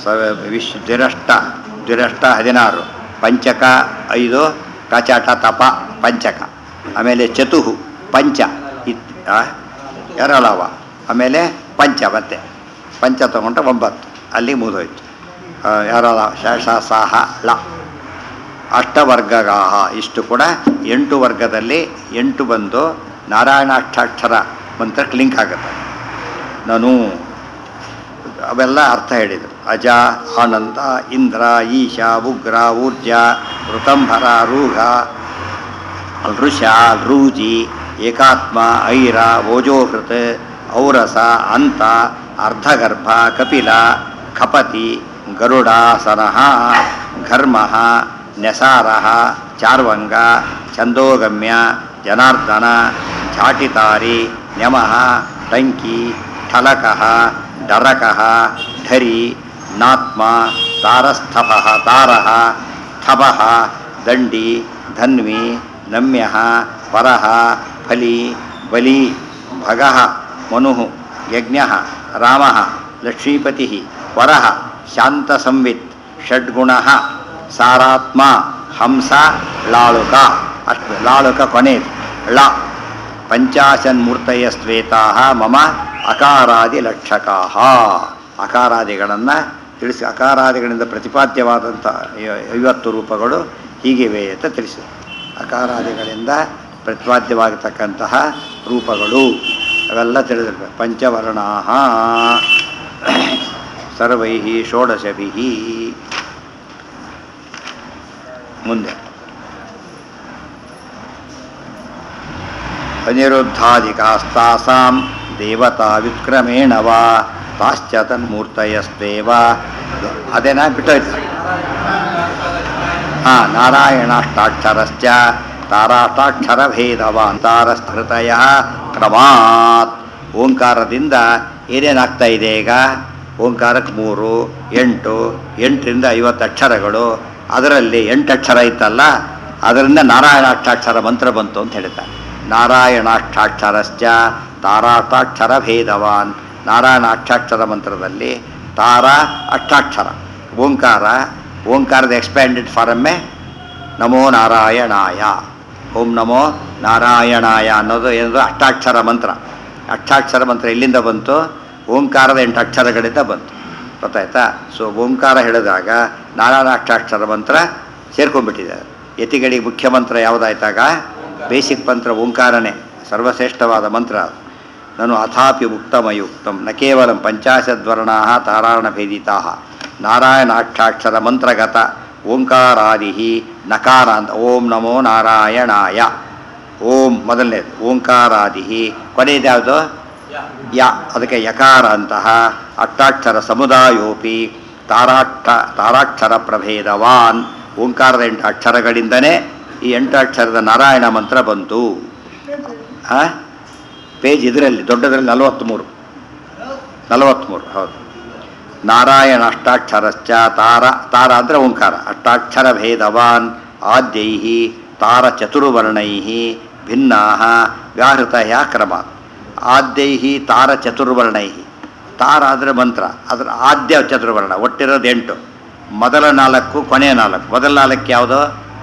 ಸ ವಿಶ್ ದ್ವಿರಷ್ಟ ದ್ವಿರಷ್ಟ ಹದಿನಾರು ಪಂಚಕ ಐದು ಕಚಾಟ ತಪ ಪಂಚಕ ಆಮೇಲೆ ಚತುಹು ಪಂಚ ಇತ್ ಆ? ಎರಳವ ಆಮೇಲೆ ಪಂಚ ಮತ್ತೆ ಪಂಚ ತಗೊಂಡ್ರೆ ಒಂಬತ್ತು ಅಲ್ಲಿ ಮುಗಿದೋಯ್ತು ಎರಳ ಶೇಷ ಸಾಹ ಳ ಅಷ್ಟವರ್ಗಗಾಹ ಇಷ್ಟು ಕೂಡ ಎಂಟು ವರ್ಗದಲ್ಲಿ ಎಂಟು ಬಂದು ನಾರಾಯಣಾಷ್ಟಾಕ್ಷರ ಮಂತ್ರಕ್ಕೆ ಲಿಂಕ್ ಆಗುತ್ತೆ ನಾನು ಅವೆಲ್ಲ ಅರ್ಥ ಹೇಳಿದರು ಅಜ ಆನಂದ ಇಂದ್ರ ಈಶ ಉಗ್ರ ಊರ್ಜ ಋತಂಭರ ರೂಢ ಋಷ ರೂಜಿ ಏಕಾತ್ಮ ಐರ ಓಜೋಹೃತ್ ಔರಸ ಅಂತ ಅರ್ಧಗರ್ಭ ಕಪಿಲ ಖಪತಿ ಗರುಡಾಸನಃ ಘರ್ಮ ನೆಸಾರ ಚಾರ್ವಂಗ ಛಂದೋಗಮ್ಯ ಜನಾರ್ದನ ಝಾಟಿತಾರಿ ನ್ಯಮಃ ಟಂಕಿ ಠಲಕಃ ಡರಕಃ ಢರಿ ನಾತ್ಮ ತಾರಸ್ಥಭಃ ತಾರಃ ಸ್ಥಭಃ ದಂಡಿ ಧನ್ವಿ ನಮ್ಯ ಪರಃ ಫಲಿ ಬಲಿ ಭಗಃ ಮನು ಯಜ್ಞ ರಾಮ ಲಕ್ಷ್ಮೀಪತಿ ವರಃ ಶಾಂತಸಂವಿತ್ ಷಡ್ಗುಣ ಸಾರಾತ್ಮ ಹಂಸ ಲಾಳುಕ ಅಷ್ಟು ಲಾಳುಕ ಕೊನೆಯದು ಳ ಪಂಚಾಶನ್ಮೂರ್ತಯಸ್ವೇತಾ ಮಮ ಅಕಾರಾದಿ ಲಕ್ಷಕಾ ಅಕಾರಾದಿಗಳನ್ನು ತಿಳಿಸಿ ಅಕಾರಾದಿಗಳಿಂದ ಪ್ರತಿಪಾದ್ಯವಾದಂಥ ಐ- ಐವತ್ತು ರೂಪಗಳು ಹೀಗಿವೆ ಅಂತ ತಿಳಿಸಿ ಅಕಾರಾದಿಗಳಿಂದ ಪ್ರತಿಪಾದ್ಯವಾಗಿರ್ತಕ್ಕಂತಹ ರೂಪಗಳು ಅವೆಲ್ಲ ತಿಳಿದಿರ್ಬೇಕು ಪಂಚವರ್ಣಾ ಸರ್ವೈ ಷೋಡಶಭಿ ಮುಂದೆ ಅನಿರುದ್ಧಾದಿಕಾಸ್ತಾಸಾಂ ದೇವತಾ ವಿಕ್ರಮೇಣ ವಾ ತಾಶ್ಚ ತನ್ಮೂರ್ತಯಸ್ವೇವ ಅದೇನಾ ಬಿಟ್ಟೋಯ್ತು ಹಾಂ ನಾರಾಯಣಾಷ್ಟಾಕ್ಷರಶ್ಚ ತಾರಾಷ್ಟಾಕ್ಷರ ಭೇದವಾನ್ ತಾರಸ್ಥೃತಯ ಕ್ರಮಾತ್ ಓಂಕಾರದಿಂದ ಏನೇನಾಗ್ತಾ ಇದೆ ಈಗ ಓಂಕಾರಕ್ಕೆ ಮೂರು ಎಂಟು ಎಂಟರಿಂದ ಐವತ್ತು ಅಕ್ಷರಗಳು ಅದರಲ್ಲಿ ಎಂಟು ಅಕ್ಷರ ಇತ್ತಲ್ಲ ಅದರಿಂದ ನಾರಾಯಣಾಷ್ಟಾಕ್ಷರ ಮಂತ್ರ ಬಂತು ಅಂತ ಹೇಳ್ತಾರೆ ನಾರಾಯಣಾಷ್ಟಾಕ್ಷರಶ್ಚ ತಾರಾಷ್ಟಾಕ್ಷರ ಭೇದವಾನ್ ನಾರಾಯಣಾಷ್ಟಾಕ್ಷರ ಮಂತ್ರದಲ್ಲಿ ತಾರ ಅಷ್ಟಾಕ್ಷರ ಓಂಕಾರ ಓಂಕಾರದ ಎಕ್ಸ್ಪ್ಯಾಂಡೆಡ್ ಫಾರಮ್ಮೆ ನಮೋ ನಾರಾಯಣಾಯ ಓಂ ನಮೋ ನಾರಾಯಣಾಯ ಅನ್ನೋದು ಏನದು ಅಷ್ಟಾಕ್ಷರ ಮಂತ್ರ ಅಷ್ಟಾಕ್ಷರ ಮಂತ್ರ ಎಲ್ಲಿಂದ ಬಂತು ಓಂಕಾರದ ಎಂಟು ಅಕ್ಷರಗಳಿಂದ ಬಂತು ಗೊತ್ತಾಯ್ತಾ ಸೊ ಓಂಕಾರ ಹೇಳಿದಾಗ ನಾರಾಯಣ ಅಷ್ಟಾಕ್ಷರ ಮಂತ್ರ ಸೇರ್ಕೊಂಡ್ಬಿಟ್ಟಿದ್ದಾರೆ ಯತಿಗಳಿಗೆ ಮುಖ್ಯ ಮಂತ್ರ ಯಾವುದಾಯ್ತಾಗ ಬೇಸಿಕ್ ಮಂತ್ರ ಓಂಕಾರನೇ ಸರ್ವಶ್ರೇಷ್ಠವಾದ ಮಂತ್ರ ಅದು ನಾನು ಅಥಾಪಿ ಉಕ್ತಮಯುಕ್ತಂ ನ ಕೇವಲ ಪಂಚಾಶದ್ವರ್ಣಾ ತಾರಾಯಣಭೇದಿತಾ ನಾರಾಯಣಾಕ್ಷಾಕ್ಷರ ಮಂತ್ರಗತ ಓಂಕಾರಾದಿ ನಕಾರ ಅಂತ ಓಂ ನಮೋ ನಾರಾಯಣಾಯ ಓಂ ಮೊದಲನೇದು ಓಂಕಾರಾದಿ ಕೊನೆಯದು ಯಾವುದು ಯ ಅದಕ್ಕೆ ಯಕಾರ ಅಂತಹ ಅಷ್ಟಾಕ್ಷರ ಸಮುದಾಯೋಪಿ ತಾರಾಕ್ಷ ತಾರಾಕ್ಷರ ಪ್ರಭೇದವಾನ್ ಓಂಕಾರದ ಎಂಟು ಅಕ್ಷರಗಳಿಂದನೇ ಈ ಎಂಟು ಅಕ್ಷರದ ನಾರಾಯಣ ಮಂತ್ರ ಬಂತು ಆ? ಪೇಜ್ ಇದರಲ್ಲಿ ದೊಡ್ಡದರಲ್ಲಿ ನಲವತ್ತ್ಮೂರು ನಲವತ್ತ್ಮೂರು ಹೌದು ನಾರಾಯಣ ಅಷ್ಟಾಕ್ಷರಶ್ಚ ತಾರ ತಾರ ಅಂದರೆ ಓಂಕಾರ ಅಷ್ಟಾಕ್ಷರ ಭೇದವಾನ್ ಆದ್ಯೈ ತಾರ ಚತುರ್ವರ್ಣೈ ಭಿನ್ನಾ ವ್ಯಾಹೃತ ಕ್ರಮ ಆದ್ಯೈ ತಾರ ಚತುರ್ವರ್ಣೈ ತಾರ ಅಂದರೆ ಮಂತ್ರ ಅದರ ಆದ್ಯ ಚತುರ್ವರ್ಣ ಒಟ್ಟಿರೋದು ಎಂಟು ಮೊದಲ ನಾಲ್ಕು ಕೊನೆಯ ನಾಲ್ಕು ಮೊದಲ ನಾಲ್ಕು ಯಾವುದು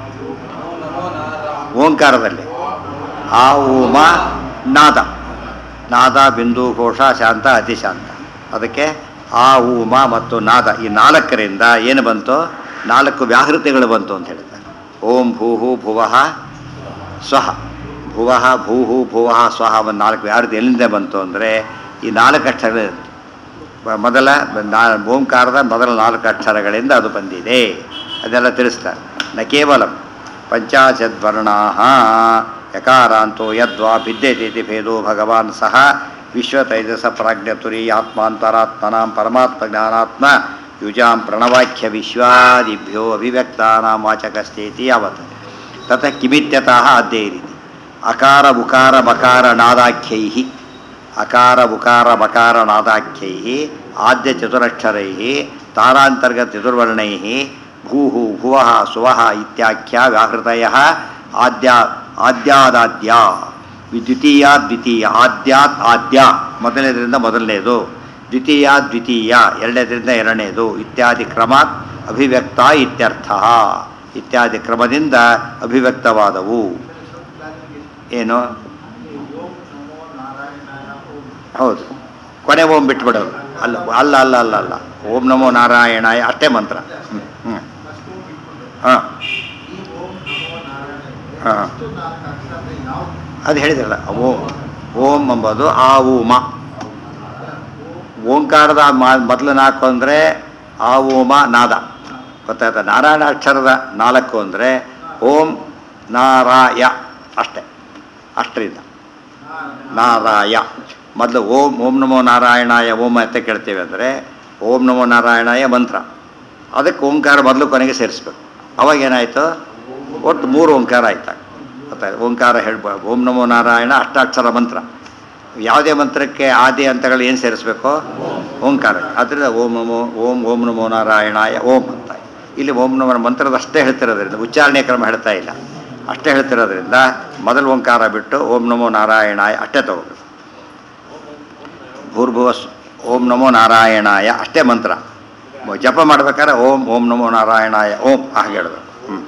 ಓಂಕಾರದಲ್ಲಿ ಆ ಉಮ ನಾದ ನಾದ ಬಿಂದು ಘೋಷ ಶಾಂತ ಅತಿಶಾಂತ ಅದಕ್ಕೆ ಆ ಉಮ ಮತ್ತು ನಾದ ಈ ನಾಲ್ಕರಿಂದ ಏನು ಬಂತು ನಾಲ್ಕು ವ್ಯಾಹೃತಿಗಳು ಬಂತು ಅಂತ ಹೇಳ್ತಾರೆ ಓಂ ಭೂಹು ಭುವಃ ಸ್ವಹ ಭುವಃ ಭೂಹು ಭುವಃ ಸ್ವಹ ಒಂದು ನಾಲ್ಕು ವ್ಯಾಹೃತಿ ಎಲ್ಲಿಂದ ಬಂತು ಅಂದರೆ ಈ ನಾಲ್ಕು ಅಕ್ಷರ ಬ- ಮೊದಲ ನಾ ಓಂಕಾರದ ಮೊದಲ ನಾಲ್ಕು ಅಕ್ಷರಗಳಿಂದ ಅದು ಬಂದಿದೆ ಅದೆಲ್ಲ ತಿಳಿಸ್ತಾರೆ ನ ಕೇವಲ ಪಂಚಾಶದ್ವರ್ಣಾ ಯಕಾರಾಂತೋ ಯದ್ವಾ ಭಿದ್ಯತೆ ಭೇದೋ ಭಗವಾನ್ ಸಹ ವಿಶ್ವತೈಜಸ ಪ್ರಾಜ್ಞತುರಿ ಆತ್ಮಾಂತರಾತ್ಮನಾಂ ಪರಮಾತ್ಮ ಜ್ಞಾನಾತ್ಮ ಯುಜಾಂ ಪ್ರಣವಾಖ್ಯ ವಿಶ್ವಾದಿಭ್ಯೋ ಅಭಿವ್ಯಕ್ತಾನಾಂ ವಾಚಕಸ್ಥೇತಿ ಯಾವತ್ ತತ ಕಿಮಿತ್ಯತಃ ಅದ್ದೇ ರೀತಿ ಅಕಾರ ಉಕಾರ ಬಕಾರ ನಾದಾಖ್ಯೈ ಅಕಾರ ಉಕಾರ ಬಕಾರ ನಾದಾಖ್ಯೈ ಆದ್ಯ ಚತುರಕ್ಷರೈ ತಾರಾಂತರ್ಗತ ಚತುರ್ವರ್ಣೈ ಭೂ ಭುವ ಸುವ ಇತ್ಯಾಖ್ಯ ವ್ಯಾಹೃತಯ ಆದ್ಯ ಆದ್ಯಾದಾದ್ಯ ದ್ವಿತೀಯ ದ್ವಿತೀಯ ಆದ್ಯಾತ್ ಆದ್ಯ ಮೊದಲನೇದರಿಂದ ಮೊದಲನೇದು ದ್ವಿತೀಯ ದ್ವಿತೀಯ ಎರಡನೇದರಿಂದ ಎರಡನೇದು ಇತ್ಯಾದಿ ಕ್ರಮಾತ್ ಅಭಿವ್ಯಕ್ತ ಇತ್ಯರ್ಥ ಇತ್ಯಾದಿ ಕ್ರಮದಿಂದ ಅಭಿವ್ಯಕ್ತವಾದವು ಏನು ಹೌದು ಕೊನೆ ಓಂ ಬಿಟ್ಬಿಡೋದು ಅಲ್ಲ ಅಲ್ಲ ಅಲ್ಲ ಅಲ್ಲ ಅಲ್ಲ ಓಂ ನಮೋ ನಾರಾಯಣಾಯ ಅಷ್ಟೇ ಮಂತ್ರ ಹ್ಞೂ ಹ್ಞೂ ಹಾಂ ಹಾಂ ಅದು ಹೇಳಿದ್ರಲ್ಲ ಓಂ ಓಂ ಎಂಬುದು ಆ ಊಮ ಓಂಕಾರದ ಮಾ- ಮೊದಲು ನಾಲ್ಕು ಅಂದರೆ ಆ ಓಮ ನಾದ ಗೊತ್ತಾಯ್ತಾ ನಾರಾಯಣ ಅಕ್ಷರದ ನಾಲ್ಕು ಅಂದರೆ ಓಂ ನಾರಾಯ ಅಷ್ಟೇ ಅಷ್ಟರಿಂದ ನಾರಾಯ ಮೊದಲು ಓಂ ಓಂ ನಮೋ ನಾರಾಯಣಾಯ ಓಂ ಅಂತ ಕೇಳ್ತೇವೆ ಅಂದರೆ ಓಂ ನಮೋ ನಾರಾಯಣಾಯ ಮಂತ್ರ ಅದಕ್ಕೆ ಓಂಕಾರ ಮೊದಲು ಕೊನೆಗೆ ಸೇರಿಸ್ಬೇಕು ಅವಾಗ ಏನಾಯಿತು ಒಟ್ಟು ಮೂರು ಓಂಕಾರ ಆಯ್ತಾ ಗೊತ್ತಾಯ್ತು ಓಂಕಾರ ಹೇಳ್ಬೋದು ಓಂ ನಮೋ ನಾರಾಯಣ ಅಷ್ಟಾಕ್ಷರ ಮಂತ್ರ ಯಾವುದೇ ಮಂತ್ರಕ್ಕೆ ಆದಿ ಅಂತಗಳು ಏನು ಸೇರಿಸ್ಬೇಕು ಓಂಕಾರ ಅದರಿಂದ ಓಂ ನಮೋ ಓಂ ಓಂ ನಮೋ ನಾರಾಯಣಾಯ ಓಂ ಅಂತ ಇಲ್ಲಿ ಓಂ ನಮೋ ಮಂತ್ರದ ಅಷ್ಟೇ ಹೇಳ್ತಿರೋದ್ರಿಂದ ಉಚ್ಚಾರಣೆ ಕ್ರಮ ಹೇಳ್ತಾ ಇಲ್ಲ ಅಷ್ಟೇ ಹೇಳ್ತಿರೋದ್ರಿಂದ ಮೊದಲು ಓಂಕಾರ ಬಿಟ್ಟು ಓಂ ನಮೋ ನಾರಾಯಣಾಯ ಅಷ್ಟೇ ತಗೋಬೇಕು ಭೂರ್ಭುವ ಸ್- ಓಂ ನಮೋ ನಾರಾಯಣಾಯ ಅಷ್ಟೇ ಮಂತ್ರ ಮ- ಜಪ ಮಾಡ್ಬೇಕಾದ್ರೆ ಓಂ ಓಂ ನಮೋ ನಾರಾಯಣಾಯ ಓಂ ಹಾಗೆ ಹೇಳಬೇಕು ಹ್ಞೂ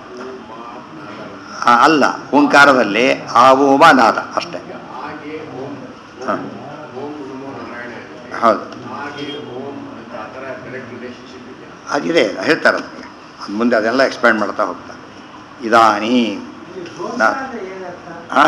ಅಲ್ಲ ಓಂಕಾರದಲ್ಲಿ ಆ ಓಮ ನಾದ ಅಷ್ಟೇ ಹಾಗೆ ಓಂ ಹಾಂ ಓಂ ನಮೋ ನಾರಾಯಣ ಹೌದು ಹಾಗೆ ಓಂ ಅಂತ ಆ ಥರ ಡೈರೆಕ್ಟ್ ರಿಲೇಶನ್ಶಿಪ್ ಇದೆ ಅದಿದೆ ಹೇಳ್ತಾರೆ ಅದಕ್ಕೆ ಅದು ಮುಂದೆ ಅದೆಲ್ಲ ಎಕ್ಸ್ಪ್ಯಾಂಡ್ ಮಾಡ್ತಾ ಹೋಗ್ತಾರೆ ಇದಾನಿ ನಾ ಆ?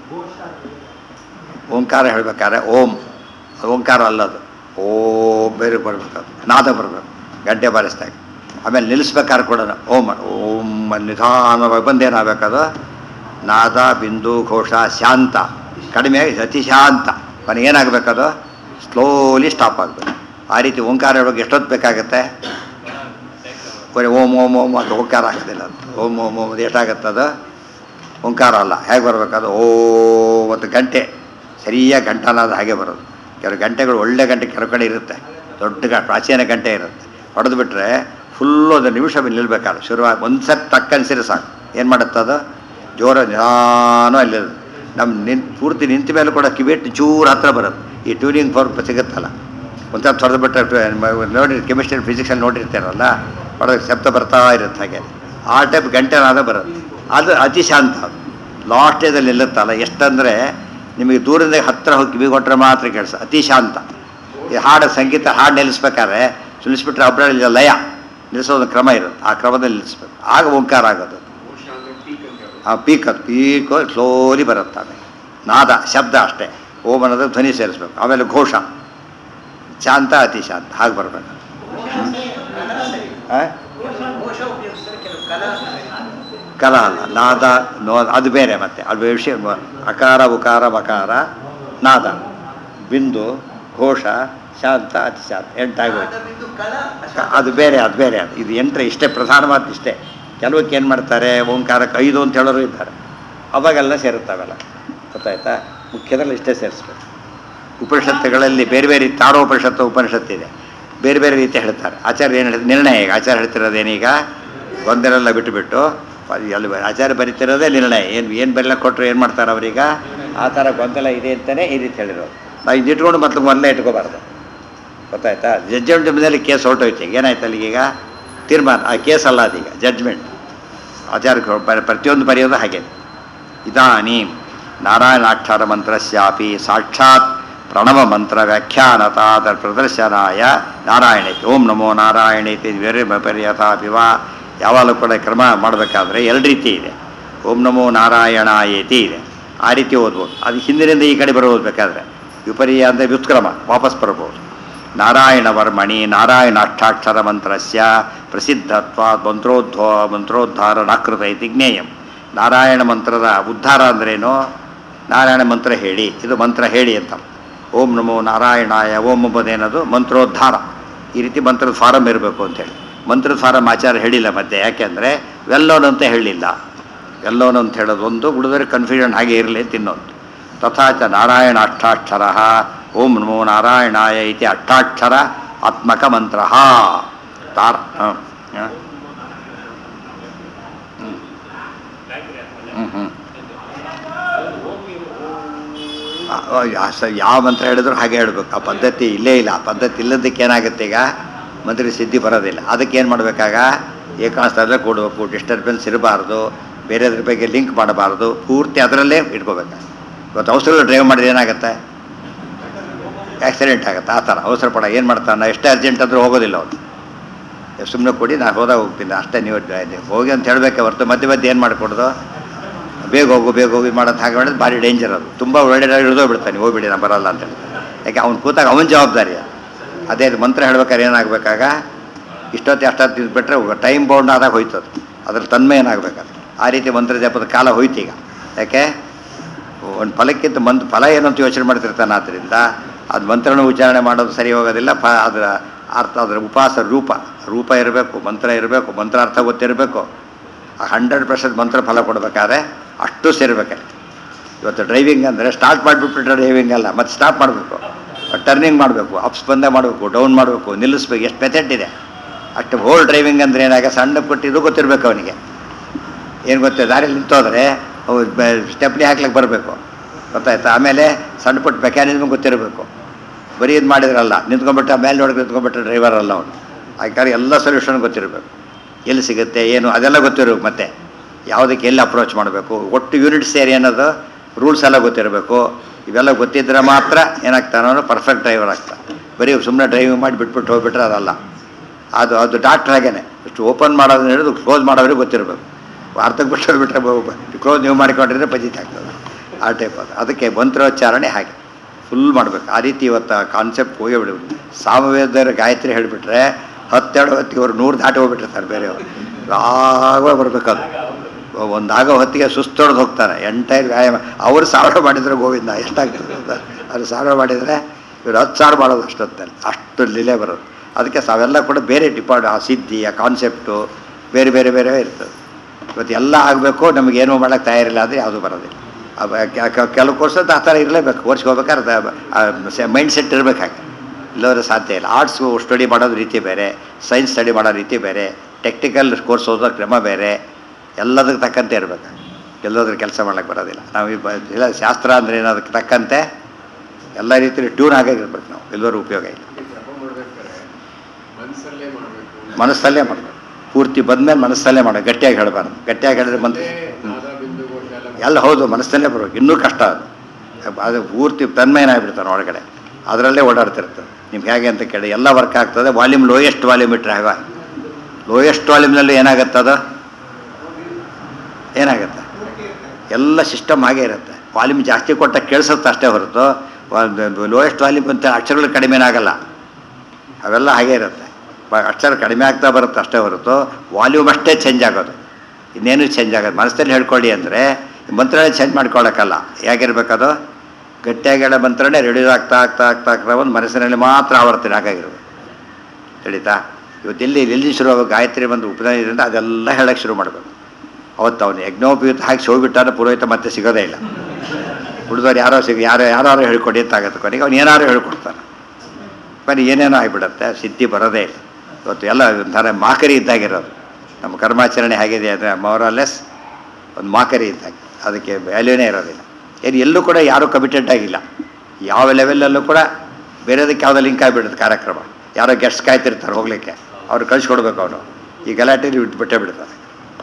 ಓಂಕಾರ ಹೇಳ್ಬೇಕಾದ್ರೆ ಓಂ ಅದು ಓಂಕಾರ ಅಲ್ಲದು ಓಂ ಬೇರೆ ಬರ್ಬೇಕು ನಾದ ಬರಬೇಕು ಗಂಟೆ ಬಾರಿಸ್ದಾಗ ಆಮೇಲೆ ನಿಲ್ಲಿಸ್ಬೇಕಾದ್ರೆ ಕೂಡ ಓಂ ಓಂ ನಿಧಾನವಾಗಿ ಬಂದೇನಾಗಬೇಕದು ನಾದ ಬಿಂದು ಘೋಷ ಶಾಂತ ಕಡಿಮೆ ಆಗಿ ಅತಿ ಶಾಂತ ಕೊನೆಗೆ ಏನಾಗಬೇಕದು ಸ್ಲೋಲಿ ಸ್ಟಾಪ್ ಆಗಬೇಕು ಆ ರೀತಿ ಓಂಕಾರ ಹೇಳೋಕೆ ಎಷ್ಟೊತ್ತು ಬೇಕಾಗುತ್ತೆ ಬರೀ ಓಂ ಓಂ ಓಂ ಅಂತ ಓಂಕಾರ ಆಗೋದಿಲ್ಲ ಅದು ಓಂ ಓಂ ಓಂ ಅದು ಎಷ್ಟಾಗತ್ತೆ ಅದು ಓಂಕಾರ ಅಲ್ಲ ಹೇಗೆ ಬರಬೇಕದು ಓ ಒಂದು ಗಂಟೆ ಸರಿಯಾಗಿ ಗಂಟನಾದ ಹಾಗೆ ಬರೋದು ಕೆಲವು ಗಂಟೆಗಳು ಒಳ್ಳೆ ಗಂಟೆ ಕೆಲವು ಕಡೆ ಇರುತ್ತೆ ದೊಡ್ಡ ಗ ಪ್ರಾಚೀನ ಗಂಟೆ ಇರುತ್ತೆ ಹೊಡೆದು ಬಿಟ್ಟರೆ ಫುಲ್ಲು ಒಂದು ನಿಮಿಷ ನಿಲ್ಬೇಕಾದ್ರೆ ಶುರುವಾಗಿ ಒಂದು ಸತಿ ತಕ್ಕನ್ಸಿರಿ ಸಾಕು ಏನು ಮಾಡುತ್ತೆ ಅದು ಜೋರ ನಿಧಾನ ಅಲ್ಲಿ ನಮ್ಮ ನಿನ್ ಪೂರ್ತಿ ನಿಂತ ಮೇಲೆ ಕೂಡ ಕಿವಿಟ್ಟು ಚೂರು ಹತ್ರ ಬರುತ್ತೆ ಈ ಟ್ಯೂನಿಂಗ್ ಫೋರ್ ಸಿಗುತ್ತಲ್ಲ ಒಂದು ಸ್ವಲ್ಪ ಹೊಡೆದು ಬಿಟ್ಟರೆ ನೋಡಿ ಕೆಮಿಸ್ಟ್ರಿ ಫಿಸಿಕ್ಸಲ್ಲಿ ನೋಡಿರ್ತೀರಲ್ಲ ಹೊಡೆದು ಶಬ್ದ ಬರ್ತಾ ಇರುತ್ತೆ ಹಾಗೆ ಆ ಟೈಪ್ ಗಂಟೆನಾದ ಬರುತ್ತೆ ಅದು ಅತಿ ಶಾಂತ ಅದು ಲಾಸ್ಟ್ ಡೇದಲ್ಲಿ ನಿಲ್ಲುತ್ತಲ್ಲ ಎಷ್ಟಂದರೆ ನಿಮಗೆ ದೂರದಿಂದ ಹತ್ತಿರ ಹೋಗಿ ಕಿವಿ ಕೊಟ್ಟರೆ ಮಾತ್ರ ಕೆಲಸ ಅತಿ ಶಾಂತ ಈ ಹಾಡು ಸಂಗೀತ ಹಾಡು ನಿಲ್ಲಿಸ್ಬೇಕಾದ್ರೆ ನಿಲ್ಲಿಸ್ಬಿಟ್ರೆ ಒಬ್ಬರಲ್ಲಿ ಲಯ ನಿಲ್ಲಿಸೋದು ಕ್ರಮ ಇರುತ್ತೆ ಆ ಕ್ರಮದಲ್ಲಿ ನಿಲ್ಲಿಸ್ಬೇಕು ಆಗ ಓಂಕಾರ ಆಗೋದು ಮೋಶ ಅಂದರೆ ಪೀಕ್ ಅಂತ ಹೇಳೋದು ಆ ಪೀಕ್ ಅದು ಪೀಕು ಸ್ಲೋಲಿ ಬರುತ್ತೆ ಆಮೇಲೆ ನಾದ ಶಬ್ದ ಅಷ್ಟೇ ಓಂ ಅನ್ನೋದು ಧ್ವನಿ ಸೇರಿಸ್ಬೇಕು ಆಮೇಲೆ ಘೋಷ ಶಾಂತ ಅತಿ ಶಾಂತ ಹಾಗೆ ಬರಬೇಕು ಕಲ ಅಲ್ಲ ನಾದ ನೋ ಅದು ಬೇರೆ ಮತ್ತೆ ಅದು ವಿಷಯ ಅಕಾರ ಉಕಾರ ಮಕಾರ ನಾದ ಬಿಂದು ಘೋಷ ಶಾಂತ ಅತಿ ಶಾಂತ ಎಂಟಾಗೋಯ್ತು ಅದು ಬೇರೆ ಅದು ಬೇರೆ ಅದು ಇದು ಎಂಟ್ರೆ ಇಷ್ಟೇ ಪ್ರಧಾನವಾದ ಇಷ್ಟೇ ಕೆಲವಕ್ಕೆ ಏನು ಮಾಡ್ತಾರೆ ಓಂಕಾರಕ್ಕೆ ಐದು ಅಂತ ಹೇಳೋರು ಇದ್ದಾರೆ ಅವಾಗೆಲ್ಲ ಸೇರುತ್ತಾವೆಲ್ಲ ಗೊತ್ತಾಯ್ತಾ ಮುಖ್ಯದಲ್ಲಿ ಇಷ್ಟೇ ಸೇರಿಸ್ಬೇಕು ಉಪನಿಷತ್ತುಗಳಲ್ಲಿ ಬೇರೆ ಬೇರೆ ತಾರೋ ಉಪನಿಷತ್ತು ಉಪನಿಷತ್ತಿದೆ ಬೇರೆ ಬೇರೆ ರೀತಿ ಹೇಳ್ತಾರೆ ಆಚಾರ್ಯ ಏನು ಹೇಳ್ತಾರೆ ನಿರ್ಣಯ ಈಗ ಆಚಾರ್ಯ ಹೇಳ್ತಿರೋದೇನೀಗ ಗೊಂದಲೆಲ್ಲ ಬಿಟ್ಟುಬಿಟ್ಟು ಅಲ್ಲಿ ಆಚಾರ್ಯ ಬರೀತಿರೋದೇ ನಿರ್ಣಯ ಏನು ಏನು ಬೆಲ್ಲ ಕೊಟ್ಟರು ಏನು ಮಾಡ್ತಾರೆ ಅವರೀಗ ಆ ಥರ ಗೊಂದಲ ಇದೆ ಅಂತಲೇ ಈ ರೀತಿ ಹೇಳಿರೋದು ನಾವು ಇದು ಇಟ್ಕೊಂಡು ಮತ್ತೆ ಮೊದಲೇ ಇಟ್ಕೋಬಾರ್ದು ಗೊತ್ತಾಯ್ತಾ ಜಡ್ಜ್ಮೆಂಟ್ ಮೇಲೆ ಕೇಸ್ ಹೊರಟೋಯ್ತು ಈಗ ಏನಾಯ್ತು ಅಲ್ಲಿಗೀಗ ತೀರ್ಮಾನ ಆ ಕೇಸ್ ಅಲ್ಲ ಅದೀಗ ಜಡ್ಜ್ಮೆಂಟ್ ಆಚಾರ್ಯ ಬ- ಪ್ರತಿಯೊಂದು ಬರೆಯೋದು ಹಾಗೆ ಇದಾನಿ ನಾರಾಯಣಾಕ್ಷರ ಮಂತ್ರಸ್ಯಾಪಿ ಸಾಕ್ಷಾತ್ ಪ್ರಣವ ಮಂತ್ರ ವ್ಯಾಖ್ಯಾನತಾದ ಪ್ರದರ್ಶನಾಯ ನಾರಾಯಣೈತಿ ಓಂ ನಮೋ ನಾರಾಯಣೈತಿ ಬೇರೆ ಪರ್ಯತಾಪಿ ವಾ ಯಾವಾಗಲೂ ಕೂಡ ಕ್ರಮ ಮಾಡಬೇಕಾದ್ರೆ ಎರಡು ರೀತಿ ಇದೆ ಓಂ ನಮೋ ನಾರಾಯಣಾಯೇತಿ ಇದೆ ಆ ರೀತಿ ಓದ್ಬೋದು ಅದು ಹಿಂದಿನಿಂದ ಈ ಕಡೆ ಬರೋದು ಬೇಕಾದ್ರೆ ವಿಪರ್ಯ ಅಂದರೆ ವ್ಯುತ್ಕ್ರಮ ವಾಪಸ್ ಬರ್ಬೋದು ನಾರಾಯಣ ವರ್ಮಣಿ ನಾರಾಯಣಾಷ್ಟಾಕ್ಷರ ಮಂತ್ರಸ್ಯ ಪ್ರಸಿದ್ಧತ್ವ ಮಂತ್ರೋದ್ಧೋ ಮಂತ್ರೋದ್ಧಾರಣಾಕೃತ ಇತಿ ಜ್ಞೇಯಂ ನಾರಾಯಣ ಮಂತ್ರದ ಉದ್ಧಾರ ಅಂದ್ರೇನು ನಾರಾಯಣ ಮಂತ್ರ ಹೇಳಿ ಇದು ಮಂತ್ರ ಹೇಳಿ ಅಂತ ಓಂ ನಮೋ ನಾರಾಯಣಾಯ ಓಂ ಎಂಬುದೇನದು ಮಂತ್ರೋದ್ಧಾರ ಈ ರೀತಿ ಮಂತ್ರದ ಫಾರಮ್ ಇರಬೇಕು ಅಂತೇಳಿ ಮಂತ್ರದ ಫಾರಮ್ ಆಚಾರ ಹೇಳಿಲ್ಲ ಮತ್ತೆ ಯಾಕೆಂದರೆ ವೆಲ್ಲೋನ್ ಅಂತ ಹೇಳಿಲ್ಲ ವೆಲ್ಲೋನ್ ಅಂತ ಹೇಳೋದು ಒಂದು ಉಳಿದರೆ ಕನ್ಫ್ಯೂಷನ್ ಹಾಗೆ ಇರಲಿ ತಿನ್ನೋದು ತಥಾ ಚ ನಾರಾಯಣ ಅಷ್ಟಾಕ್ಷರ ಓಂ ನಮೋ ನಾರಾಯಣಾಯ ಇತಿ ಅಷ್ಟಾಕ್ಷರ ಆತ್ಮಕ ಮಂತ್ರ ತಾರ ಹಾಂ ಹಾಂ ಹ್ಞೂ ಹ್ಞೂ ಆ- ಆ ಸ- ಯಾವ ಮಂತ್ರ ಹೇಳಿದ್ರು ಹಾಗೆ ಹೇಳಬೇಕು ಆ ಪದ್ಧತಿ ಇಲ್ಲೇ ಇಲ್ಲ ಆ ಪದ್ಧತಿ ಇಲ್ಲದಕ್ಕೆ ಏನಾಗುತ್ತೆ ಈಗ ಮಂತ್ರ ಸಿದ್ಧಿ ಬರೋದಿಲ್ಲ ಅದಕ್ಕೆ ಏನು ಮಾಡಬೇಕಾಗ ಏಕಾಂತರಲ್ಲೇ ಕೊಡಬೇಕು ಡಿಸ್ಟರ್ಬೆನ್ಸ್ ಇರಬಾರ್ದು ಬೇರೆದ್ರ ಬಗ್ಗೆ ಲಿಂಕ್ ಮಾಡಬಾರ್ದು ಪೂರ್ತಿ ಅದರಲ್ಲೇ ಇಟ್ಕೋಬೇಕು ಇವತ್ತು ಅವಸರ ಡ್ರೈವ್ ಮಾಡಿದ್ರೆ ಏನಾಗುತ್ತೆ ಆಕ್ಸಿಡೆಂಟ್ ಆಗುತ್ತೆ ಆ ಥರ ಅವಸರ ಪಡ ಏನು ಮಾಡ್ತಾನೆ ಎಷ್ಟೇ ಅರ್ಜೆಂಟ್ ಆದರೂ ಹೋಗೋದಿಲ್ಲ ಅವನು ಸುಮ್ಮನೆ ಕೊಡಿ ನಾನು ಹೋದಾಗ ಹೋಗ್ತೀನಿ ಅಷ್ಟೇ ನೀವು ನೀವು ಹೋಗಿ ಅಂತ ಹೇಳಬೇಕೆ ಹೊರತು ಮಧ್ಯೆ ಮಧ್ಯೆ ಏನು ಮಾಡಿಕೊಡೋದು ಬೇಗ ಹೋಗು ಬೇಗ ಹೋಗಿ ಮಾಡೋದು ಹಾಗೆ ಮಾಡಿದ್ರೆ ಭಾರಿ ಡೇಂಜರ್ ಅದು ತುಂಬ ಒಳ್ಳೆ ಇಳಿದೋ ಬಿಡ್ತಾನೆ ಹೋಗ್ಬಿಡಿ ನಾನು ಬರಲ್ಲ ಅಂತ ಹೇಳಿ ಯಾಕೆ ಅವ್ನು ಕೂತಾಗ ಅವನ ಜವಾಬ್ದಾರಿ ಅದು. ಅದೇ ಇದು ಮಂತ್ರ ಹೇಳ್ಬೇಕಾದ್ರೆ ಏನಾಗಬೇಕಾಗ ಇಷ್ಟೊತ್ತು ಅಷ್ಟೊತ್ತು ಬಿಟ್ಟರೆ ಟೈಮ್ ಬೌಂಡ್ ಆದಾಗ ಹೋಯ್ತದು ಅದ್ರ ತನ್ಮೆ ಏನಾಗಬೇಕಾದ್ರೆ ಆ ರೀತಿ ಮಂತ್ರ ಜಪದ ಕಾಲ ಹೋಯ್ತು ಈಗ ಯಾಕೆ ಒಂದು ಫಲಕ್ಕಿಂತ ಮಂತ್ ಫಲ ಏನಂತ ಯೋಚನೆ ಮಾಡ್ತಿರ್ತಾನೆ ಆದ್ದರಿಂದ ಅದು ಮಂತ್ರನ ಉಚ್ಚಾರಣೆ ಮಾಡೋದು ಸರಿ ಹೋಗೋದಿಲ್ಲ ಫ ಅದರ ಅರ್ಥ ಅದರ ಉಪವಾಸ ರೂಪ ರೂಪ ಇರಬೇಕು ಮಂತ್ರ ಇರಬೇಕು ಮಂತ್ರ ಅರ್ಥ ಗೊತ್ತಿರಬೇಕು ಹಂಡ್ರೆಡ್ ಪರ್ಸೆಂಟ್ ಮಂತ್ರ ಫಲ ಕೊಡಬೇಕಾದ್ರೆ ಅಷ್ಟು ಸೇರ್ಬೇಕಲ್ಲಿ ಇವತ್ತು ಡ್ರೈವಿಂಗ್ ಅಂದರೆ ಸ್ಟಾರ್ಟ್ ಮಾಡಿಬಿಟ್ಬಿಟ್ರೆ ಡ್ರೈವಿಂಗ್ ಅಲ್ಲ ಮತ್ತೆ ಸ್ಟಾಪ್ ಮಾಡಬೇಕು ಟರ್ನಿಂಗ್ ಮಾಡಬೇಕು ಅಪ್ಸ್ ಬಂದೇ ಮಾಡಬೇಕು ಡೌನ್ ಮಾಡಬೇಕು ನಿಲ್ಲಿಸ್ಬೇಕು ಎಷ್ಟು ಮೆಥಡ್ ಇದೆ ಅಷ್ಟು ಹೋಲ್ ಡ್ರೈವಿಂಗ್ ಅಂದರೆ ಏನಾಗ ಸಣ್ಣ ಪುಟ್ಟಿದ್ದು ಗೊತ್ತಿರಬೇಕು ಅವನಿಗೆ ಏನು ಗೊತ್ತಿದೆ ದಾರಿಯಲ್ಲಿ ನಿಂತೋದ್ರೆ ಅವು ಸ್ಟೆಪ್ನಿ ಹಾಕ್ಲಿಕ್ಕೆ ಬರಬೇಕು ಗೊತ್ತಾಯ್ತಾ ಆಮೇಲೆ ಸಣ್ಣ ಪುಟ್ಟ ಮೆಕ್ಯಾನಿಸಮ್ ಗೊತ್ತಿರಬೇಕು ಬರೀ ಇದು ಮಾಡಿದ್ರಲ್ಲ ನಿಂತ್ಕೊಂಡ್ಬಿಟ್ಟು ಮೇಲೆ ನೋಡಕ್ಕೆ ನಿಂತ್ಕೊಂಡ್ಬಿಟ್ರೆ ಡ್ರೈವರ್ ಅಲ್ಲ ಅವನು ಆ ಕಾರಣ ಎಲ್ಲ ಸೊಲ್ಯೂಷನ್ ಗೊತ್ತಿರಬೇಕು ಎಲ್ಲಿ ಸಿಗುತ್ತೆ ಏನು ಅದೆಲ್ಲ ಗೊತ್ತಿರಬೇಕು ಮತ್ತೆ ಯಾವುದಕ್ಕೆ ಎಲ್ಲಿ ಅಪ್ರೋಚ್ ಮಾಡಬೇಕು ಒಟ್ಟು ಯೂನಿಟ್ ಸೇರಿ ಅನ್ನೋದು ರೂಲ್ಸ್ ಎಲ್ಲ ಗೊತ್ತಿರಬೇಕು ಇವೆಲ್ಲ ಗೊತ್ತಿದ್ರೆ ಮಾತ್ರ ಏನಾಗ್ತಾನೆ ಅವನು ಪರ್ಫೆಕ್ಟ್ ಡ್ರೈವರ್ ಆಗ್ತಾನೆ ಬರೀ ಸುಮ್ಮನೆ ಡ್ರೈವಿಂಗ್ ಮಾಡಿ ಬಿಟ್ಬಿಟ್ಟು ಹೋಗ್ಬಿಟ್ರೆ ಅದಲ್ಲ ಅದು ಅದು ಡಾಕ್ಟ್ರ್ ಹಾಗೇನೆ ಇಷ್ಟು ಓಪನ್ ಮಾಡೋದನ್ನ ಹಿಡಿದು ಕ್ಲೋಸ್ ಮಾಡೋರಿಗೆ ಗೊತ್ತಿರಬೇಕು ಅರ್ಥಕ್ಕೆ ಬಿಟ್ಟು ಹೋಗ್ಬಿಟ್ರೆ ಕ್ಲೋಸ್ ನೀವು ಮಾಡಿಕೊಂಡಿದ್ರೆ ಪಜಿತ್ ಆಗ್ತದೆ ಆ ಟೈಪ್ ಅದು ಅದಕ್ಕೆ ಮಂತ್ರೋಚ್ಚಾರಣೆ ಹಾಗೆ ಫುಲ್ ಮಾಡಬೇಕು ಆ ರೀತಿ ಇವತ್ತು ಕಾನ್ಸೆಪ್ಟ್ ಹೋಗಿ ಬಿಡ್ಬೇಕು ಸಾಮವೇದರ ಗಾಯತ್ರಿ ಹೇಳಿಬಿಟ್ರೆ ಹತ್ತೆರಡು ಹೊತ್ತಿಗೆ ಅವ್ರು ನೂರು ದಾಟಿ ಹೋಗ್ಬಿಟ್ಟಿರ್ತಾರೆ ಬೇರೆಯವರು ಆಗ ಬರ್ಬೇಕದು ಒಂದು ಆಗೋ ಹೊತ್ತಿಗೆ ಸುಸ್ತೊಡೆದು ಹೋಗ್ತಾರೆ ಎಂಟೈರ್ ವ್ಯಾಯಾಮ ಅವರು ಸಾವಿರ ಮಾಡಿದರೆ ಗೋವಿಂದ ಎಷ್ಟಾಗ್ತದೆ ಅಂತ ಅವ್ರು ಸಾವಿರ ಮಾಡಿದರೆ ಇವ್ರು ಹತ್ತು ಸಾವಿರ ಮಾಡೋದು ಅಷ್ಟೊತ್ತಲ್ಲಿ ಅಷ್ಟು ಲೀಲೆ ಬರೋದು ಅದಕ್ಕೆ ಅವೆಲ್ಲ ಕೂಡ ಬೇರೆ ಡಿಪಾರ್ಟ್ ಆ ಸಿದ್ಧಿ ಆ ಕಾನ್ಸೆಪ್ಟು ಬೇರೆ ಬೇರೆ ಬೇರೆ ಇರ್ತದೆ ಇವತ್ತು ಎಲ್ಲ ಆಗಬೇಕು ನಮಗೇನು ಮಾಡೋಕ್ಕೆ ತಯಾರಿಲ್ಲ ಅಂದರೆ ಯಾವುದು ಬರೋದಿಲ್ಲ ಅವ ಕೆ- ಕೆ- ಕೆಲವು ಕೋರ್ಸ್ ಆ ಥರ ಇರಲೇಬೇಕು ಕೋರ್ಸ್ಗೆ ಹೋಗ್ಬೇಕಾದ್ರೆ ಮೈಂಡ್ ಸೆಟ್ ಇರಬೇಕು ಹಾಗೆ ಇಲ್ಲದ್ರೆ ಸಾಧ್ಯ ಇಲ್ಲ ಆರ್ಟ್ಸ್ ಸ್ಟಡಿ ಮಾಡೋದು ರೀತಿ ಬೇರೆ ಸೈನ್ಸ್ ಸ್ಟಡಿ ಮಾಡೋ ರೀತಿ ಬೇರೆ ಟೆಕ್ನಿಕಲ್ ಕೋರ್ಸ್ ಓದೋ ಕ್ರಮ ಬೇರೆ ಎಲ್ಲದಕ್ಕೆ ತಕ್ಕಂತೆ ಇರಬೇಕು ಎಲ್ಲೋದ್ರ ಕೆಲಸ ಮಾಡೋಕ್ಕೆ ಬರೋದಿಲ್ಲ ನಾವು ಈ ಬ- ಇಲ್ಲ ಶಾಸ್ತ್ರ ಅಂದರೆ ಏನದಕ್ಕೆ ತಕ್ಕಂತೆ ಎಲ್ಲ ರೀತಿಯಲ್ಲಿ ಟ್ಯೂನ್ ಆಗಿರ್ಬೇಕು ನಾವು ಎಲ್ಲರೂ ಉಪಯೋಗ ಇಲ್ಲ ಈ ಜಪ ಮಾಡ್ಬೇಕಾದ್ರೆ ಮನಸ್ಸಲ್ಲೇ ಮಾಡಬೇಕು ಮನಸ್ಸಲ್ಲೇ ಮಾಡಬೇಕು ಪೂರ್ತಿ ಬಂದಮೇಲೆ ಮನಸ್ಸಲ್ಲೇ ಮಾಡೋ ಗಟ್ಟಿಯಾಗಿ ಹೇಳಬಾರ್ದು ಗಟ್ಟಿಯಾಗಿ ಹೇಳಿದ್ರೆ ಮಂತ್ರ ಹ್ಮ್. ನಾದ ಬಿಂದು ಘೋಷ ಎಲ್ಲ ಎಲ್ಲ ಹೌದು ಮನಸ್ಸಲ್ಲೇ ಬರ್ಬೇಕು ಇನ್ನೂ ಕಷ್ಟ ಅದು ಅದು ಪೂರ್ತಿ ತನ್ಮಯನಾಗ್ಬಿಡ್ತಾನೆ ಒಳಗಡೆ ಅದರಲ್ಲೇ ಓಡಾಡ್ತಿರ್ತದೆ ನಿಮ್ಗೆ ಹೇಗೆ ಅಂತ ಕೇಳಿ ಎಲ್ಲ ವರ್ಕ್ ಆಗ್ತದೆ ವಾಲ್ಯೂಮ್ ಲೋಯೆಸ್ಟ್ ವಾಲ್ಯೂಮ್ ಇಟ್ಟರೆ ಆಗ ಲೋಯೆಸ್ಟ್ ವಾಲ್ಯೂಮ್ನಲ್ಲಿ ಏನಾಗುತ್ತೆ ಅದು ಏನಾಗುತ್ತೆ ಎಲ್ಲ ಸಿಸ್ಟಮ್ ಹಾಗೆ ಇರುತ್ತೆ ವಾಲ್ಯೂಮ್ ಜಾಸ್ತಿ ಕೊಟ್ಟ ಕೇಳಿಸುತ್ತೆ ಅಷ್ಟೇ ಹೊರತು ಲೋಯೆಸ್ಟ್ ವಾಲ್ಯೂಮ್ ಅಂತ ಅಕ್ಷರಗಳು ಕಡಿಮೆನೇ ಆಗಲ್ಲ ಅವೆಲ್ಲ ಹಾಗೆ ಇರುತ್ತೆ ಬ- ಅಕ್ಷರ ಕಡಿಮೆ ಆಗ್ತಾ ಬರುತ್ತೆ ಅಷ್ಟೇ ಹೊರತು ವಾಲ್ಯೂಮ್ ಅಷ್ಟೇ ಚೇಂಜ್ ಆಗೋದು ಇನ್ನೇನು ಚೇಂಜ್ ಆಗೋದು ಮನಸ್ಸಲ್ಲಿ ಹೇಳ್ಕೊಳ್ಳಿ ಅಂದರೆ ಮಂತ್ರನೇ ಚೇಂಜ್ ಮಾಡ್ಕೊಳ್ಳೋಕ್ಕಲ್ಲ ಹೇಗಿರ್ಬೇಕದು ಗಟ್ಟಿಯಾಗಿ ಹೇಳೋ ಮಂತ್ರನೇ ರೆಡಿ ಆಗ್ತಾ ಆಗ್ತಾ ಆಗ್ತಾ ಆಗ್ತಾ ಒಂದು ಮನಸ್ಸಿನಲ್ಲಿ ಮಾತ್ರ ಆವರ್ತನೆ ಹಾಗಾಗಿರ್ಬೇಕು ತಿಳಿತಾ ಇವತ್ತು ಎಲ್ಲಿ ಎಲ್ಲಿ ಶುರು ಆಗೋ ಗಾಯತ್ರಿ ಬಂದು ಉಪನಯನದಿಂದ ಅದೆಲ್ಲ ಹೇಳಕ್ಕೆ ಶುರು ಮಾಡಬೇಕು ಅವತ್ತು ಅವನು ಯಜ್ಞೋಪಯುಕ್ತ ಹಾಕಿ ಶೋಬಿಟ್ಟಾನ ಪುರೋಹಿತ ಮತ್ತೆ ಸಿಗೋದೇ ಇಲ್ಲ ಹುಡುಗರು ಯಾರೋ ಸಿಗ ಯಾರೋ ಯಾರು ಹೇಳ್ಕೊಡಿ ಅಂತ ಆಗತ್ತೆ ಕೊನೆಗೆ ಅವ್ನು ಏನಾರು ಹೇಳ್ಕೊಡ್ತಾನೆ ಬರೀ ಏನೇನೋ ಆಗಿಬಿಡುತ್ತೆ ಸಿದ್ಧಿ ಬರೋದೇ ಇಲ್ಲ ಇವತ್ತು ಎಲ್ಲ ಒಂಥರ ಮಾಕರಿ ಇದ್ದಾಗಿರೋದು ನಮ್ಮ ಕರ್ಮಾಚರಣೆ ಹೇಗಿದೆ ಅಂದರೆ ಮೋರಲೆಸ್ ಒಂದು ಮಾಕರಿ ಇದ್ದಾಗ ಅದಕ್ಕೆ ವ್ಯಾಲ್ಯೂನೇ ಇರೋದಿಲ್ಲ ಏನು ಎಲ್ಲೂ ಕೂಡ ಯಾರೂ ಕಮಿಟೆಡ್ ಆಗಿಲ್ಲ ಯಾವ ಲೆವೆಲಲ್ಲೂ ಕೂಡ ಬೇರೆದಕ್ಕೆ ಯಾವುದೋ ಲಿಂಕ್ ಆಗಿಬಿಡುತ್ತೆ ಕಾರ್ಯಕ್ರಮ ಯಾರೋ ಗೆಸ್ಟ್ ಕಾಯ್ತಿರ್ತಾರೆ ಹೋಗ್ಲಿಕ್ಕೆ ಅವ್ರು ಕಳಿಸ್ಕೊಡ್ಬೇಕು ಅವನು ಈ ಗಲಾಟೆಲಿ ಬಿಟ್ಟೇ ಬಿಡ್ತಾರೆ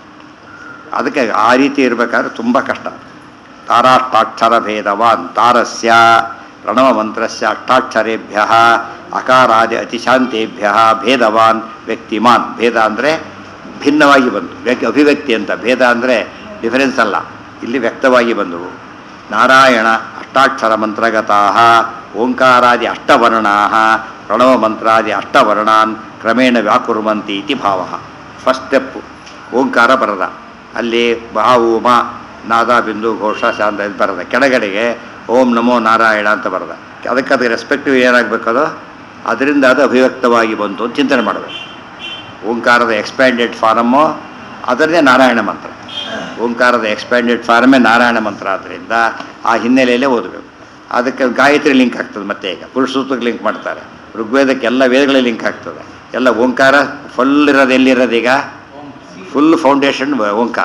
ಅದಕ್ಕೆ ಆ ರೀತಿ ಇರಬೇಕಾದ್ರೆ ತುಂಬ ಕಷ್ಟ ತಾರಾಷ್ಟಾಕ್ಷರ ಭೇದವಾನ್ ತಾರಸ್ಯ ಪ್ರಣವ ಮಂತ್ರಸ್ಯ ಅಷ್ಟಾಕ್ಷರೇಭ್ಯ ಅಕಾರಾದಿ ಅತಿಶಾಂತೇಭ್ಯ ಭೇದವಾನ್ ವ್ಯಕ್ತಿಮಾನ್ ಭೇದ ಅಂದರೆ ಭಿನ್ನವಾಗಿ ಬಂತು ವ್ಯಕ್ತಿ ಅಭಿವ್ಯಕ್ತಿ ಅಂತ ಭೇದ ಅಂದರೆ ಡಿಫರೆನ್ಸ್ ಅಲ್ಲ ಇಲ್ಲಿ ವ್ಯಕ್ತವಾಗಿ ಬಂದವು ನಾರಾಯಣ ಅಷ್ಟಾಕ್ಷರ ಮಂತ್ರಗತಾ ಓಂಕಾರಾದಿ ಅಷ್ಟವರ್ಣಾ ಪ್ರಣವ ಮಂತ್ರಾದಿ ಅಷ್ಟವರ್ಣಾನ್ ಕ್ರಮೇಣ ವ್ಯಾಕುರ್ವಂತಿ ಇತಿ ಭಾವ ಫಸ್ಟ್ ಸ್ಟೆಪ್ಪು ಓಂಕಾರ ಬರದ ಅಲ್ಲಿ ಬಾವು ಮ ನಾದ ಬಿಂದು ಘೋಷ ಶಾಂತ ಇದು ಬರದ ಕೆಳಗಡೆಗೆ ಓಂ ನಮೋ ನಾರಾಯಣ ಅಂತ ಬರದ ಅದಕ್ಕೆ ಅದಕ್ಕೆ ರೆಸ್ಪೆಕ್ಟಿವ್ ಏನಾಗಬೇಕದು ಅದರಿಂದ ಅದು ಅಭಿವ್ಯಕ್ತವಾಗಿ ಬಂತು ಅಂತ ಚಿಂತನೆ ಮಾಡಬೇಕು ಓಂಕಾರದ ಎಕ್ಸ್ಪ್ಯಾಂಡೆಡ್ ಫಾರಮ್ಮು ಅದರದೇ ನಾರಾಯಣ ಮಂತ್ರ ಓಂಕಾರದ ಎಕ್ಸ್ಪ್ಯಾಂಡೆಡ್ ಫಾರಮೇ ನಾರಾಯಣ ಮಂತ್ರ ಆದ್ದರಿಂದ ಆ ಹಿನ್ನೆಲೆಯಲ್ಲೇ ಓದಬೇಕು ಅದಕ್ಕೆ ಗಾಯತ್ರಿ ಲಿಂಕ್ ಆಗ್ತದೆ ಮತ್ತೆ ಈಗ ಪುರುಷ ಸೂತ್ರಕ್ಕೆ ಲಿಂಕ್ ಮಾಡ್ತಾರೆ ಋಗ್ವೇದಕ್ಕೆ ಎಲ್ಲ ವೇದಗಳಿಗೆ ಲಿಂಕ್ ಆಗ್ತದೆ ಎಲ್ಲ ಓಂಕಾರ ಫುಲ್ ಇರೋದು ಎಲ್ಲಿರೋದು ಈಗ ಫುಲ್ ಫೌಂಡೇಶನ್ ಓಂಕಾರ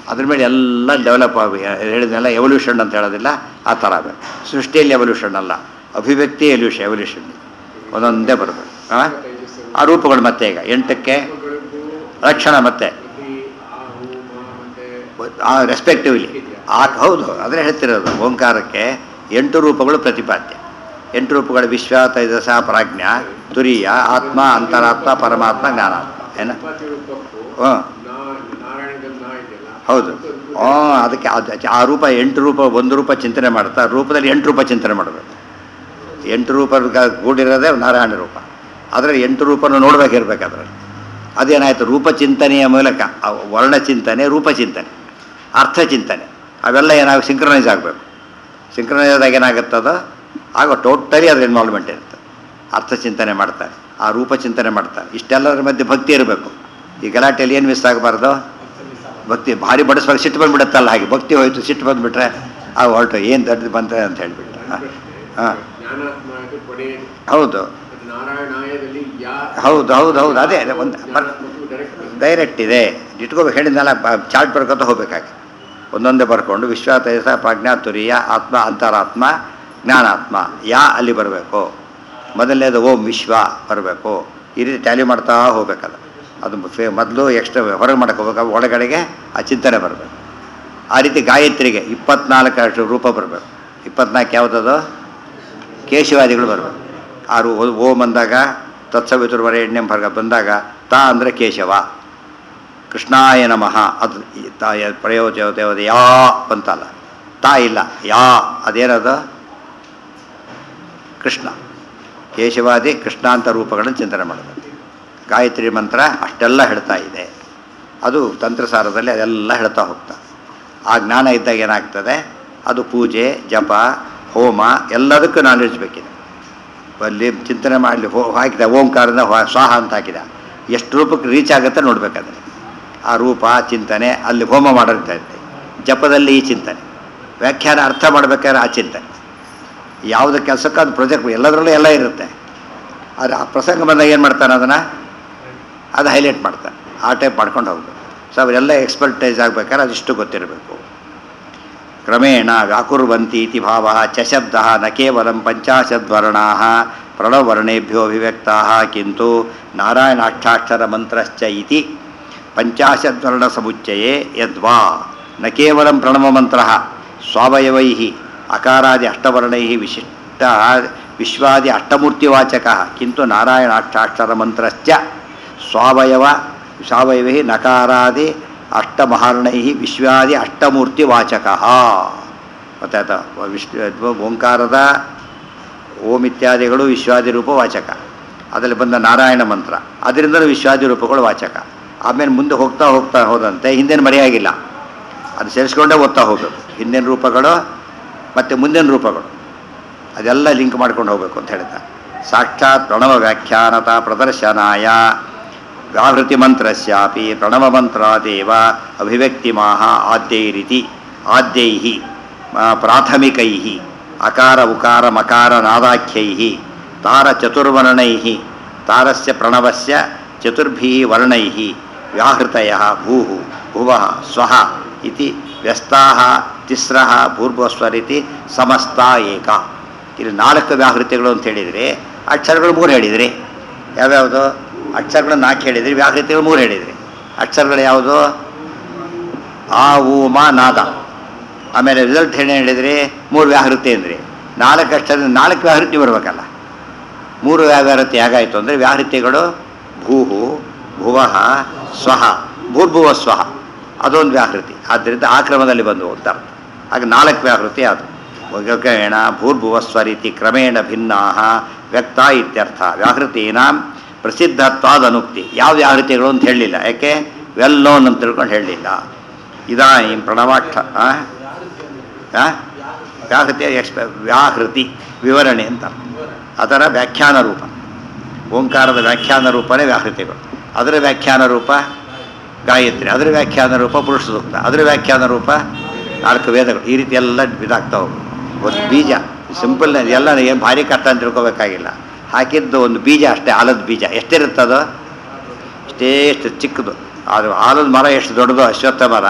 ಅದ್ರ ಮೇಲೆ ಎಲ್ಲ ಡೆವಲಪ್ ಆಗಿ ಹೇಳಿದ್ನೆಲ್ಲ ಎವಲ್ಯೂಷನ್ ಅಂತ ಹೇಳೋದಿಲ್ಲ ಆ ಥರ ಆಗಬೇಕು ಸೃಷ್ಟಿಯಲ್ಲಿ ಎವಲ್ಯೂಷನ್ ಅಲ್ಲ ಅಭಿವ್ಯಕ್ತಿ ಎಲ್ಯೂಷನ್ ಎವಲ್ಯೂಷನ್ ಒಂದೊಂದೇ ಬರಬೇಕು ಆ? ಆ ರೂಪಗಳು ಮತ್ತೆ ಈಗ ಎಂಟಕ್ಕೆ ಲಕ್ಷಣ ಮತ್ತೆ ಪ್ರತಿ ಆ ಹೂ ಮಾ ಮತ್ತೆ ಆ ರೆಸ್ಪೆಕ್ಟಿವ್ಲಿ ಆ ಹೌದು ಆದರೆ ಹೇಳ್ತಿರೋದು ಓಂಕಾರಕ್ಕೆ ಎಂಟು ರೂಪಗಳು ಪ್ರತಿಪಾದ್ಯ ಎಂಟು ರೂಪಗಳು ವಿಶ್ವ ತೈಜಸ ಪ್ರಾಜ್ಞ ತುರಿಯ ಆತ್ಮ ಅಂತರಾತ್ಮ ಪರಮಾತ್ಮ ಜ್ಞಾನಾತ್ಮ ಏನ ಇಪ್ಪತ್ತೇಳು ತಪ್ಪು ಹಾಂ ನಾ ನಾರಾಯಣದ ನಾ ಇದೆಯಲ್ಲ ಹೌದು ಹ್ಞೂ ಅದಕ್ಕೆ ಅದು ಆ ರೂಪ ಎಂಟು ರೂಪ ಒಂದು ರೂಪ ಚಿಂತನೆ ಮಾಡ್ತಾ ರೂಪದಲ್ಲಿ ಎಂಟು ರೂಪ ಚಿಂತನೆ ಮಾಡಬೇಕು ಎಂಟು ರೂಪ ಕೂಡಿರೋದೇ ನಾರಾಯಣ ರೂಪ ಅದರಲ್ಲಿ ಎಂಟು ರೂಪನ ನೋಡ್ಬೇಕಿರ್ಬೇಕು ಅದರಲ್ಲಿ ಅದೇನಾಯಿತು ರೂಪ ಚಿಂತನೆಯ ಮೂಲಕ ಆ ವರ್ಣ ಚಿಂತನೆ ರೂಪ ಚಿಂತನೆ ಅರ್ಥ ಚಿಂತನೆ ಅವೆಲ್ಲ ಏನಾಗ ಸಿಂಕ್ರನೈಸ್ ಆಗಬೇಕು ಸಿಂಕ್ರನೈಸ್ ಆದಾಗ ಏನಾಗುತ್ತದೋ ಆಗ ಟೋಟಲಿ ಅದ್ರ ಇನ್ವಾಲ್ವ್ಮೆಂಟ್ ಇರುತ್ತೆ ಅರ್ಥ ಚಿಂತನೆ ಮಾಡ್ತಾರೆ ಆ ರೂಪ ಚಿಂತನೆ ಮಾಡ್ತಾರೆ ಇಷ್ಟೆಲ್ಲರ ಮಧ್ಯೆ ಭಕ್ತಿ ಇರಬೇಕು ಈ ಗಲಾಟೆಯಲ್ಲಿ ಏನು ಮಿಸ್ ಆಗಬಾರ್ದು ಭಕ್ತಿ ಭಾರಿ ಬಡಿಸ್ವಾಗ ಸಿಟ್ಟು ಬಂದ್ಬಿಡುತ್ತಲ್ಲ ಹಾಗೆ ಭಕ್ತಿ ಹೋಯ್ತು ಸಿಟ್ಟು ಬಂದುಬಿಟ್ರೆ ಆ ಹೊರಟು ಏನು ದೊಡ್ಡದು ಬಂತ ಅಂತ ಹೇಳ್ಬಿಟ್ರೆ ಹಾಂ ಹಾಂ ಜ್ಞಾನಾತ್ಮ ಇದು ಕೊನೆ ಹೌದು ಅದು ನಾರಾಯಣಾಯದಲ್ಲಿ ಯಾ ಹೌದು ಹೌದು ಹೌದು ಅದೇ ಅದೇ ಒಂದು ಡೈರೆಕ್ಟ್ ಡೈರೆಕ್ಟ್ ಇದೆ ಇಟ್ಕೋಬೇಕು ಹೇಳಿದ್ನಲ್ಲ ಚಾರ್ಟ್ ಬರ್ಕೊತ ಹೋಗ್ಬೇಕಾಗಿ ಒಂದೊಂದೇ ಬರ್ಕೊಂಡು ವಿಶ್ವ ತೇಜಸ ಪ್ರಜ್ಞಾ ತುರಿಯ ಆತ್ಮ ಅಂತರಾತ್ಮ ಜ್ಞಾನಾತ್ಮ ಯಾ ಅಲ್ಲಿ ಬರಬೇಕು ಮೊದಲನೇದು ಓಂ ವಿಶ್ವ ಬರಬೇಕು ಈ ರೀತಿ ಟ್ಯಾಲಿ ಮಾಡ್ತಾ ಹೋಗ್ಬೇಕಲ್ಲ ಅದು ಫೇ ಮೊದಲು ಎಕ್ಸ್ಟ್ರಾ ಹೊರಗೆ ಮಾಡ್ಕೋಬೇಕು ಒಳಗಡೆಗೆ ಆ ಚಿಂತನೆ ಬರಬೇಕು ಆ ರೀತಿ ಗಾಯತ್ರಿಗೆ ಇಪ್ಪತ್ನಾಲ್ಕು ಅಷ್ಟು ರೂಪ ಬರಬೇಕು ಇಪ್ಪತ್ನಾಲ್ಕು ಯಾವುದದು ಕೇಶವಾದಿಗಳು ಬರಬೇಕು ಆ ರೂ ಓಂ ಅಂದಾಗ ತತ್ಸವಿತುರ್ವರೆ ಎಣ್ಣೆ ಹೊರಗೆ ಬಂದಾಗ ತಾ ಅಂದರೆ ಕೇಶವ ಕೃಷ್ಣಾಯ ನಮಃ ಅದು ಈ ತಾ ಪ್ರಯೋಜ ದೇವದ ಯಾ ಬಂತಲ್ಲ ತಾ ಇಲ್ಲ ಯಾ ಅದೇನದು ಕೃಷ್ಣ ಕೇಶವಾದಿ ಕೃಷ್ಣಾಂತ ರೂಪಗಳನ್ನು ಚಿಂತನೆ ಮಾಡಬೇಕು ಗಾಯತ್ರಿ ಮಂತ್ರ ಅಷ್ಟೆಲ್ಲ ಹೇಳ್ತಾ ಇದೆ ಅದು ತಂತ್ರಸಾರದಲ್ಲಿ ಅದೆಲ್ಲ ಹೇಳ್ತಾ ಹೋಗ್ತಾ ಆ ಜ್ಞಾನ ಇದ್ದಾಗ ಏನಾಗ್ತದೆ ಅದು ಪೂಜೆ ಜಪ ಹೋಮ ಎಲ್ಲದಕ್ಕೂ ನಾಲೆಡ್ಜ್ ಬೇಕಿದೆ ಅಲ್ಲಿ ಚಿಂತನೆ ಮಾಡಲಿ ಹೋ ಹಾಕಿದ ಓಂಕಾರದ ಹೊ- ಸ್ವಾಹ ಅಂತ ಹಾಕಿದ ಎಷ್ಟು ರೂಪಕ್ಕೆ ರೀಚ್ ಆಗುತ್ತೆ ನೋಡ್ಬೇಕಾದ್ರೆ ಆ ರೂಪ ಚಿಂತನೆ ಅಲ್ಲಿ ಹೋಮ ಮಾಡಿರ್ತಾ ಇರುತ್ತೆ ಜಪದಲ್ಲಿ ಈ ಚಿಂತನೆ ವ್ಯಾಖ್ಯಾನ ಅರ್ಥ ಮಾಡ್ಬೇಕಾದ್ರೆ ಆ ಚಿಂತನೆ ಯಾವುದೇ ಕೆಲಸಕ್ಕೆ ಅದು ಪ್ರೊಜೆಕ್ಟ್ ಎಲ್ಲದರಲ್ಲೂ ಎಲ್ಲ ಇರುತ್ತೆ ಆದರೆ ಆ ಪ್ರಸಂಗ ಬಂದಾಗ ಏನು ಮಾಡ್ತಾನೆ ಅದನ್ನು ಅದು ಹೈಲೈಟ್ ಮಾಡ್ತಾನೆ ಆ ಟೈಪ್ ಮಾಡ್ಕೊಂಡು ಹೋಗ್ಬೇಕು ಸೊ ಅವರೆಲ್ಲ ಎಕ್ಸ್ಪರ್ಟೈಸ್ ಆಗ್ಬೇಕಾದ್ರೆ ಅದಿಷ್ಟು ಗೊತ್ತಿರಬೇಕು ಕ್ರಮೇಣ ವ್ಯಾಕುರ್ವಂತಿ ಇತಿ ಭಾವ ಚ ಶಬ್ದ ನ ಕೇವಲ ಪಂಚಾಶದ್ವರ್ಣಾ ಪ್ರಣವರ್ಣೇಭ್ಯೋ ಅಭಿವ್ಯಕ್ತಾ ಕಿಂತು ನಾರಾಯಣಾಷ್ಟಾಕ್ಷರ ಮಂತ್ರಶ್ಚ ಇತಿ ಪಂಚಾಶದ್ವರ್ಣ ಸಮುಚ್ಚಯೇ ಯದ್ವಾ ನ ಕೇವಲ ಪ್ರಣವಮಂತ್ರ ಸ್ವಾವಯವೈ ಅಕಾರಾದಿ ಅಷ್ಟವರ್ಣೈ ವಿಶಿಷ್ಟ ವಿಶ್ವಾದಿ ಅಷ್ಟಮೂರ್ತಿವಾಚಕ ಕಿಂತು ನಾರಾಯಣಾಷ್ಟಾಕ್ಷರ ಮಂತ್ರಶ್ಚ ಸ್ವಾವಯವ ಸಾವಯವೇ ನಕಾರಾದಿ ಅಷ್ಟಮಹಾರ್ಣೈ ವಿಶ್ವಾದಿ ಅಷ್ಟಮೂರ್ತಿವಾಚಕ ಗೊತ್ತಾಯ್ತಾ ವಿಶ್ವ ಓಂಕಾರದ ಓಂ ಇತ್ಯಾದಿಗಳು ವಿಶ್ವಾದಿ ರೂಪ ವಾಚಕ ಅದರಲ್ಲಿ ಬಂದ ನಾರಾಯಣ ಮಂತ್ರ ಅದರಿಂದಲೂ ವಿಶ್ವಾದಿ ರೂಪಗಳು ವಾಚಕ ಆಮೇಲೆ ಮುಂದೆ ಹೋಗ್ತಾ ಹೋಗ್ತಾ ಹೋದಂತೆ ಹಿಂದಿನ ಮರೆಯಾಗಿಲ್ಲ ಅದು ಸೇರಿಸ್ಕೊಂಡೇ ಓದ್ತಾ ಹೋಗಬೇಕು ಹಿಂದಿನ ರೂಪಗಳು ಮತ್ತು ಮುಂದಿನ ರೂಪಗಳು ಅದೆಲ್ಲ ಲಿಂಕ್ ಮಾಡ್ಕೊಂಡು ಹೋಗಬೇಕು ಅಂತ ಹೇಳ್ತಾರೆ ಸಾಕ್ಷಾತ್ ಪ್ರಣವ ವ್ಯಾಖ್ಯಾನತ ಪ್ರದರ್ಶನಾಯ ವ್ಯಾಹೃತಿ ಮಂತ್ರಸ್ಯಾಪಿ ಪ್ರಣವ ಮಂತ್ರಾದೇವ ಅಭಿವ್ಯಕ್ತಿಮಾಹ ಆದ್ಯೈರಿತಿ ಆದ್ಯೈ ಪ್ರಾಥಮಿಕೈ ಅಕಾರ ಉಕಾರ ಮಕಾರ ನಾದಾಖ್ಯೈ ತಾರ ಚತುರ್ವರ್ಣೈ ತಾರಸ್ಯ ಪ್ರಣವಸ್ಯ ಚತುರ್ಭಿ ವರ್ಣೈ ವ್ಯಾಹೃತಯ ಭೂ ಭುವ ಸ್ವಃ ಇತಿ ವ್ಯಸ್ತಾ ತಿಸ್ರ ಭೂರ್ಭಸ್ವರಿತಿ ಸಮಸ್ತ ಏಕ ಇಲ್ಲಿ ನಾಲ್ಕು ವ್ಯಾಹೃತಿಗಳು ಅಂತ ಹೇಳಿದರೆ ಅಕ್ಷರಗಳು ಮೂರು ಹೇಳಿದ್ರಿ ಯಾವ್ಯಾವುದು ಅಕ್ಷರಗಳು ನಾಲ್ಕು ಹೇಳಿದ್ರಿ ವ್ಯಾಹೃತಿಗಳು ಮೂರು ಹೇಳಿದ್ರಿ ಅಕ್ಷರಗಳು ಯಾವುದು ಆ ಊ ಮ ನಾದ ಆಮೇಲೆ ರಿಸಲ್ಟ್ ಏನು ಹೇಳಿದ್ರಿ ಮೂರು ವ್ಯಾಹೃತಿ ಅಂದ್ರಿ ನಾಲ್ಕು ಅಕ್ಷರ ನಾಲ್ಕು ವ್ಯಾಹೃತಿ ಬರಬೇಕಲ್ಲ ಮೂರು ವ್ಯಾಹೃತಿ ಹೇಗಾಯಿತು ಅಂದರೆ ವ್ಯಾಹೃತಿಗಳು ಭೂಹು ಭುವಃ ಸ್ವಹ ಭೂರ್ಭುವ ಸ್ವಹ ಅದೊಂದು ವ್ಯಾಹೃತಿ ಆದ್ದರಿಂದ ಆ ಕ್ರಮದಲ್ಲಿ ಬಂದು ಅಂತ ಅರ್ಥ ಹಾಗೆ ನಾಲ್ಕು ವ್ಯಾಹೃತಿ ಅದು ಕ್ರಮೇಣ ಭೂರ್ಭುವ ಸ್ವರೀತಿ ಕ್ರಮೇಣ ಭಿನ್ನಾ ವ್ಯಕ್ತ ಇತ್ಯರ್ಥ ವ್ಯಾಹೃತೀನಾಂ ಪ್ರಸಿದ್ಧತ್ವಾದ ಅನುಕ್ತಿ ಯಾವ ವ್ಯಾಹೃತಿಗಳು ಅಂತ ಹೇಳಲಿಲ್ಲ ಯಾಕೆ ವೆಲ್ ನೋನ್ ಅಂತ ತಿಳ್ಕೊಂಡು ಹೇಳಲಿಲ್ಲ ಇದಾನಿ ಪ್ರಣವಾಕ್ಷ ಆ? ಆ? ವ್ಯಾಹೃತಿ ಎಕ್ಸ್ಪ ವ್ಯಾಹೃತಿ ವಿವರಣೆ ಅಂತ ಅದರ ವ್ಯಾಖ್ಯಾನ ರೂಪ ಓಂಕಾರದ ವ್ಯಾಖ್ಯಾನ ರೂಪನೇ ವ್ಯಾಹೃತಿಗಳು ಅದರ ವ್ಯಾಖ್ಯಾನ ರೂಪ ಗಾಯತ್ರಿ ಅದರ ವ್ಯಾಖ್ಯಾನ ರೂಪ ಪುರುಷ ಸೂಕ್ತ ಅದರ ವ್ಯಾಖ್ಯಾನ ರೂಪ ನಾಲ್ಕು ವೇದಗಳು ಈ ರೀತಿ ಎಲ್ಲ ಇದಾಗ್ತಾ ಹೋಗು ಒಂದು ಬೀಜ ಸಿಂಪಲ್ ಎಲ್ಲ ಏನು ಭಾರಿ ಕಷ್ಟ ಅಂತ ತಿಳ್ಕೊಬೇಕಾಗಿಲ್ಲ ಹಾಕಿದ್ದು ಒಂದು ಬೀಜ ಅಷ್ಟೇ ಆಲದ ಬೀಜ ಎಷ್ಟಿರುತ್ತದು ಇಷ್ಟೇ ಎಷ್ಟು ಚಿಕ್ಕದು ಅದು ಆಲದ ಮರ ಎಷ್ಟು ದೊಡ್ಡದು ಅಶ್ವತ್ಥ ಮರ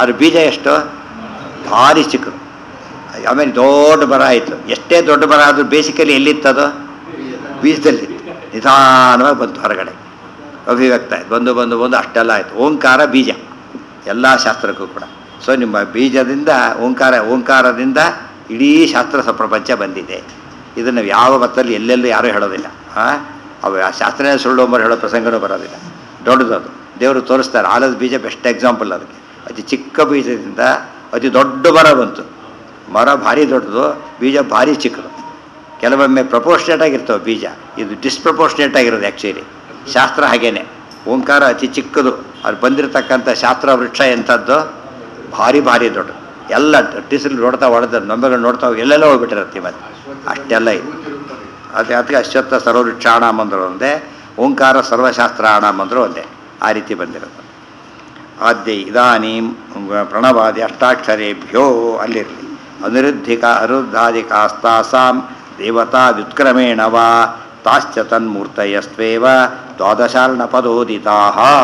ಅದ್ರ ಬೀಜ ಎಷ್ಟು ಭಾರಿ ಚಿಕ್ಕದು ಆಮೇಲೆ ದೊಡ್ಡ ಮರ ಆಯಿತು ಎಷ್ಟೇ ದೊಡ್ಡ ಮರ ಆದರೂ ಬೇಸಿಕಲಿ ಎಲ್ಲಿತ್ತದು ಬೀಜದಲ್ಲಿ ನಿಧಾನವಾಗಿ ಬಂತು ಹೊರಗಡೆ ಅಭಿವ್ಯಕ್ತ ಆಯ್ತು ಬಂದು ಬಂದು ಬಂದು ಅಷ್ಟೆಲ್ಲ ಆಯಿತು ಓಂಕಾರ ಬೀಜ ಎಲ್ಲ ಶಾಸ್ತ್ರಕ್ಕೂ ಕೂಡ ಸೊ ನಿಮ್ಮ ಬೀಜದಿಂದ ಓಂಕಾರ ಓಂಕಾರದಿಂದ ಇಡೀ ಶಾಸ್ತ್ರ ಸ ಪ್ರಪಂಚ ಬಂದಿದೆ ಇದನ್ನು ಯಾವ ಮತ್ತಲ್ಲಿ ಎಲ್ಲೆಲ್ಲೂ ಯಾರೂ ಹೇಳೋದಿಲ್ಲ ಹಾಂ ಅವು ಆ ಶಾಸ್ತ್ರನೇ ಸುಳ್ಳು ಒಬ್ಬರು ಹೇಳೋ ಪ್ರಸಂಗನೂ ಬರೋದಿಲ್ಲ ದೊಡ್ಡದು ಅದು ದೇವರು ತೋರಿಸ್ತಾರೆ ಆಲದ ಬೀಜ ಬೆಸ್ಟ್ ಎಕ್ಸಾಂಪಲ್ ಅದಕ್ಕೆ ಅತಿ ಚಿಕ್ಕ ಬೀಜದಿಂದ ಅತಿ ದೊಡ್ಡ ಮರ ಬಂತು ಮರ ಭಾರಿ ದೊಡ್ಡದು ಬೀಜ ಭಾರಿ ಚಿಕ್ಕದು ಕೆಲವೊಮ್ಮೆ ಪ್ರಪೋರ್ಷನೇಟ್ ಆಗಿರ್ತವೆ ಬೀಜ ಇದು ಡಿಸ್ಪ್ರಪೋರ್ಷನೇಟ್ ಆಗಿರೋದು ಆ್ಯಕ್ಚುಲಿ ಶಾಸ್ತ್ರ ಹಾಗೇನೆ ಓಂಕಾರ ಅತಿ ಚಿಕ್ಕದು ಅದು ಬಂದಿರತಕ್ಕಂಥ ಶಾಸ್ತ್ರ ವೃಕ್ಷ ಎಂಥದ್ದು ಭಾರಿ ಭಾರಿ ದೊಡ್ಡ ಎಲ್ಲ ಟಿಸಿಲ್ ನೋಡ್ತಾ ಹೊಡೆದ ನೊಂಬೆಗಳು ನೋಡ್ತಾ ಹೋಗಿ ಎಲ್ಲೆಲ್ಲ ಹೋಗ್ಬಿಟ್ಟಿರತ್ತೆ ಮತ್ತೆ ಅಷ್ಟೆಲ್ಲ ಇದೆ ಅದೇ ಅದಕ್ಕೆ ಅಶ್ವತ್ಥ ಸರ್ವವೃಕ್ಷಾಣ ಮಂದ್ರು ಒಂದೇ ಓಂಕಾರ ಸರ್ವಶಾಸ್ತ್ರಾಣ ಮಂದ್ರು ಒಂದೇ ಆ ರೀತಿ ಬಂದಿರೋದು ಆದ್ಯ ಇದಾನೀಂ ಪ್ರಣವಾದಿ ಅಷ್ಟಾಕ್ಷರೇಭ್ಯೋ ಅಲ್ಲಿರಲಿ ಅನಿರುದ್ಧಿಕ ಅರುದ್ಧಾದಿಕಾಸ್ತಾಸಾಂ ದೇವತಾ ವ್ಯುತ್ಕ್ರಮೇಣ ವಾ ತಾಶ್ಚ ತನ್ಮೂರ್ತಯಸ್ತ್ವೇವ ದ್ವಾದಶಾರ್ಣ ಪದೋದಿತಾ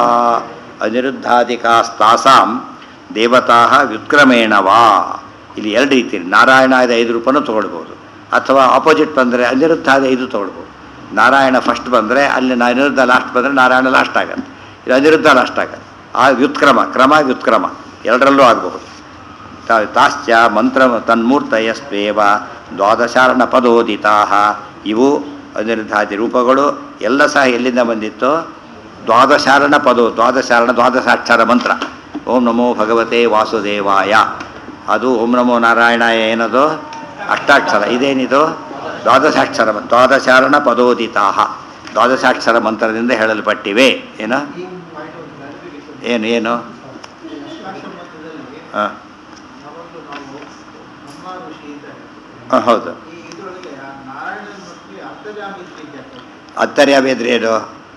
ಅನಿರುದ್ಧಾದಿಕಾಸ್ತಾಸಾಂ ದೇವತಾ ವ್ಯುತ್ಕ್ರಮೇಣ ವಾ ಇಲ್ಲಿ ಎರಡು ರೀತಿ ನಾರಾಯಣಾದ ಐದು ರೂಪನೂ ತೊಗೊಳ್ಬೋದು ಅಥವಾ ಆಪೋಸಿಟ್ ಬಂದರೆ ಅನಿರುದ್ಧಾದ ಐದು ತೊಗೊಳ್ಬೋದು ನಾರಾಯಣ ಫಸ್ಟ್ ಬಂದರೆ ಅಲ್ಲಿ ನಾ- ಅನಿರುದ್ಧ ಲಾಸ್ಟ್ ಬಂದರೆ ನಾರಾಯಣ ಲಾಸ್ಟ್ ಆಗತ್ತೆ ಇದು ಅನಿರುದ್ಧ ಲಾಸ್ಟ್ ಆಗತ್ತೆ ಆ ವ್ಯುತ್ಕ್ರಮ ಕ್ರಮ ವ್ಯುತ್ಕ್ರಮ ಎರಡರಲ್ಲೂ ಆಗಬಹುದು ತ- ತಾಶ್ಚ ಮಂತ್ರ ತನ್ಮೂರ್ತಯಸ್ವೇವ ದ್ವಾದಶಾರಣ ಪದೋದಿತಾ ಇವು ಅನಿರುದ್ಧಾದಿ ರೂಪಗಳು ಎಲ್ಲ ಸಹ ಎಲ್ಲಿಂದ ಬಂದಿತ್ತು ದ್ವಾದಶಾರಣ ಪದೋ ದ್ವಾದಶಾರಣ ದ್ವಾದಶಾಕ್ಷರ ಮಂತ್ರ ಓಂ ನಮೋ ಭಗವತೆ ವಾಸುದೇವಾಯ ಅದು ಓಂ ನಮೋ ನಾರಾಯಣಾಯ ಏನದು ಅಷ್ಟಾಕ್ಷರ ಇದೇನಿದು ದ್ವಾದಶಾಕ್ಷರ ಮ- ದ್ವಾದಶಾರಣ ಪದೋದಿತಾ ದ್ವಾದಶಾಕ್ಷರ ಮಂತ್ರದಿಂದ ಹೇಳಲ್ಪಟ್ಟಿವೆ ಏನು ಏನು ಏನು ಹಾಂ ಅವತ್ತು ನಾವು ನಮ್ಮ ಋಷಿ ಇದ್ದಾರೆ ಹಾಂ ಹೌದು ಈ ಇದರೊಳಗೆ ಆ ನಾರಾಯಣನ ಮಟ್ಟಿಗೆ ಅರ್ಥಜಾಮಿತಿ ಇದ್ದಾರೆ ಅಂತರ್ಯಾಮಿ ಅಂದರೆ ಏನು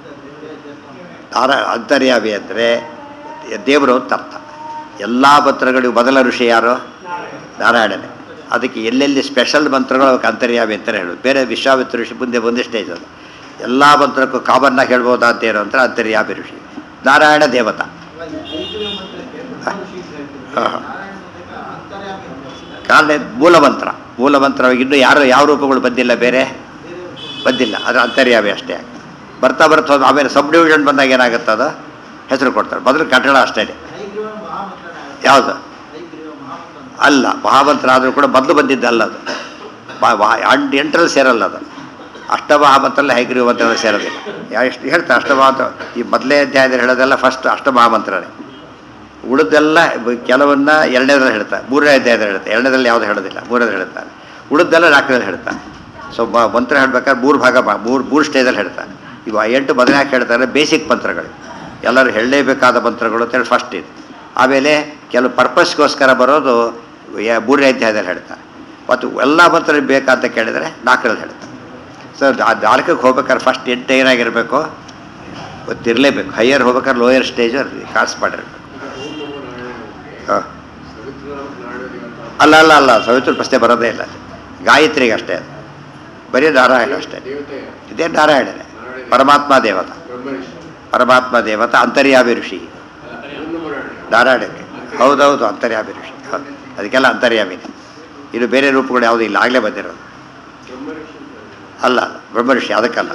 ನಾರ ಅಂತರ್ಯಾಮಿ ಅಂದರೆ ದೇವರು ಅಂತ ಅರ್ಥ ಎಲ್ಲ ಮಂತ್ರಗಳಿಗೂ ಮೊದಲ ಋಷಿ ಯಾರು ನಾರಾಯಣನೇ ಅದಕ್ಕೆ ಎಲ್ಲೆಲ್ಲಿ ಸ್ಪೆಷಲ್ ಮಂತ್ರಗಳು ಅವಕ್ಕೆ ಅಂತರ್ಯಾಮಿ ಅಂತಲೇ ಹೇಳೋದು ಬೇರೆ ವಿಶ್ವಾಮಿತ್ರ ಋಷಿ ಮುಂದೆ ಒಂದೇ ಸ್ಟೇಜ್ ಅದು ಎಲ್ಲ ಮಂತ್ರಕ್ಕೂ ಕಾಮನ್ನಾಗಿ ಹೇಳ್ಬೋದಾ ಅಂತ ಏನು ಅಂದ್ರೆ ಅಂತರ್ಯಾಮಿ ಋಷಿ ನಾರಾಯಣ ದೇವತಾ ಇವಾಗ ಐದು ಮಂತ್ರಕ್ಕೆ ಬ್ರಹ್ಮ ಋಷಿ ಅಂತ ಹೇಳ್ತೀವಿ ಹಾ, ಹಾ. ನಾರಾಯಣ ಮಂತ್ರಕ್ಕೆ ಅಂತರ್ಯಾಮಿ ಅಂತ ಹೇಳ್ತಾರೆ. ಕಾರಣ ಇದು ಮೂಲ ಮಂತ್ರ ಮೂಲ ಮಂತ್ರ ಇನ್ನೂ ಯಾರು ಯಾವ ರೂಪಗಳು ಬಂದಿಲ್ಲ ಬೇರೆ ಬೇರೆ ಒಂದು ಬಂದಿಲ್ಲ ಅದು ಅಂತರ್ಯಾಮಿ ಅಷ್ಟೇ ಬರ್ತಾ ಬರ್ತಾ ಹೋದ್ ಆಮೇಲೆ ಸಬ್ ಡಿವಿಷನ್ ಬಂದಾಗ ಏನಾಗುತ್ತೆ ಅದು ಹೆಸರು ಕೊಡ್ತಾರೆ ಮೊದಲು ಕಟ್ಟಡ ಅಷ್ಟೇ ಹೈಗ್ರೀವ ಮಹಾಮಂತ್ರನ ಆಗುತ್ತೆ. ಯಾವುದು ಹೈಗ್ರೀವ ಮಹಾಮಂತ್ರ ಅಂತ. ಅಲ್ಲ ಮಹಾಮಂತ್ರ ಆದರೂ ಕೂಡ ಮೊದಲು ಬಂದಿದ್ದಲ್ಲ ಅದು ಬಾ- ಬಾ- ಅಂಡ್ ಎಂಟ್ರಲ್ಲಿ ಸೇರಲ್ಲ ಅದು ಅಷ್ಟಮಹಾಮಂತ್ರಲ್ಲೇ ಹೈಗ್ರೀವ ಮಂತ್ರ ಸೇರೋದಿಲ್ಲ ಯಾ- ಎಷ್ಟು ಹೇಳ್ತಾರೆ ಅಷ್ಟಮಹಾಮಂತ್ರ ಈ ಮೊದಲೇ ಅಧ್ಯಾಯದಲ್ಲಿ ಹೇಳೋದೆಲ್ಲ ಫಸ್ಟ್ ಅಷ್ಟಮಹಾಮಂತ್ರನೇ ಉಳಿದೆಲ್ಲ ಬ- ಕೆಲವನ್ನ ಎರಡನೇದ್ರಲ್ಲಿ ಹೇಳ್ತಾರೆ ಮೂರನೇ ಅಧ್ಯಾಯದಲ್ಲಿ ಹೇಳ್ತಾರೆ ಎರಡನೇದ್ರಲ್ಲಿ ಯಾವುದು ಹೇಳೋದಿಲ್ಲ ಮೂರನೇದಲ್ಲಿ ಹೇಳ್ತಾರೆ ಉಳಿದೆಲ್ಲ ನಾಲ್ಕನೇದಲ್ಲಿ ಹೇಳ್ತಾರೆ ಸೊ ಮ ಮಂತ್ರ ಹೇಳ್ಬೇಕಾದ್ರೆ ಮೂರು ಭಾಗ ಮಾ- ಮೂರು ಮೂರು ಸ್ಟೇಜಲ್ಲಿ ಹೇಳ್ತಾರೆ ಇವು ಎಂಟು ಮೊದಲನೇ ಯಾಕೆ ಹೇಳ್ತಾರೆ ಬೇಸಿಕ್ ಮಂತ್ರಗಳು ಎಲ್ಲರೂ ಹೇಳಲೇಬೇಕಾದ ಮಂತ್ರಗಳು ಅಂತೇಳಿ ಫಸ್ಟ್ ಇದು ಆಮೇಲೆ ಕೆಲವು ಪರ್ಪಸ್ಗೋಸ್ಕರ ಬರೋದು ಯ- ಮೂರನೇ ಅಧ್ಯಾಯದಲ್ಲಿ ಹೇಳ್ತಾರೆ ಮತ್ತು ಎಲ್ಲ ಮಂತ್ರ ಬೇಕಂತ ಕೇಳಿದರೆ ನಾಲ್ಕರಲ್ಲಿ ಹೇಳ್ತಾರೆ ಸೊ ಆ ನಾಲ್ಕಕ್ಕೆ ಹೋಗ್ಬೇಕಾದ್ರೆ ಫಸ್ಟ್ ಎಂಟು ಏನಾಗಿರಬೇಕು ಗೊತ್ತಿರಲೇಬೇಕು ಹೈಯರ್ ಹೋಗ್ಬೇಕಾದ್ರೆ ಲೋಯರ್ ಸ್ಟೇಜ್ ಕಾಸ್ ಮಾಡಿರ್ಬೇಕು ಓಂ ನಮೋ ನಾರಾಯಣ ಹಾಂ ಸವಿತೃನಾಮ ನಾರಾಯಣ ದೇವತಾ ಅಲ್ಲ ಅಲ್ಲ ಅಲ್ಲ ಸವಿತ್ರ ಪ್ರಶ್ನೆ ಬರೋದೇ ಇಲ್ಲ ಗಾಯತ್ರಿಗೆ ಅಷ್ಟೇ ಅದು ಬರೀ ನಾರಾಯಣ ಅಷ್ಟೇ ದೇವತೆ ಇದೇ ನಾರಾಯಣನೇ ಪರಮಾತ್ಮ ದೇವತ ಬ್ರಹ್ಮರಿಷಿ ಪರಮಾತ್ಮ ದೇವತ ಅಂತರ್ಯಾಮಿ ಋಷಿ ಓಂ ನಮೋ ನಾರಾಯಣ ನಾರಾಯಣಕ್ಕೆ ಹೌದೌದು ಅಂತರ್ಯಾಮಿ ಋಷಿ ಹೌದು ಅದಕ್ಕೆಲ್ಲ ಅಂತರ್ಯಾಮಿನೇ ಇದು ಬೇರೆ ರೂಪಗಳು ಯಾವುದೂ ಇಲ್ಲ ಆಗಲೇ ಬಂದಿರೋದು ಬ್ರಹ್ಮರಿಷಿ ಅಲ್ಲ ಅಲ್ಲ ಬ್ರಹ್ಮ ಋಷಿ ಅದಕ್ಕಲ್ಲ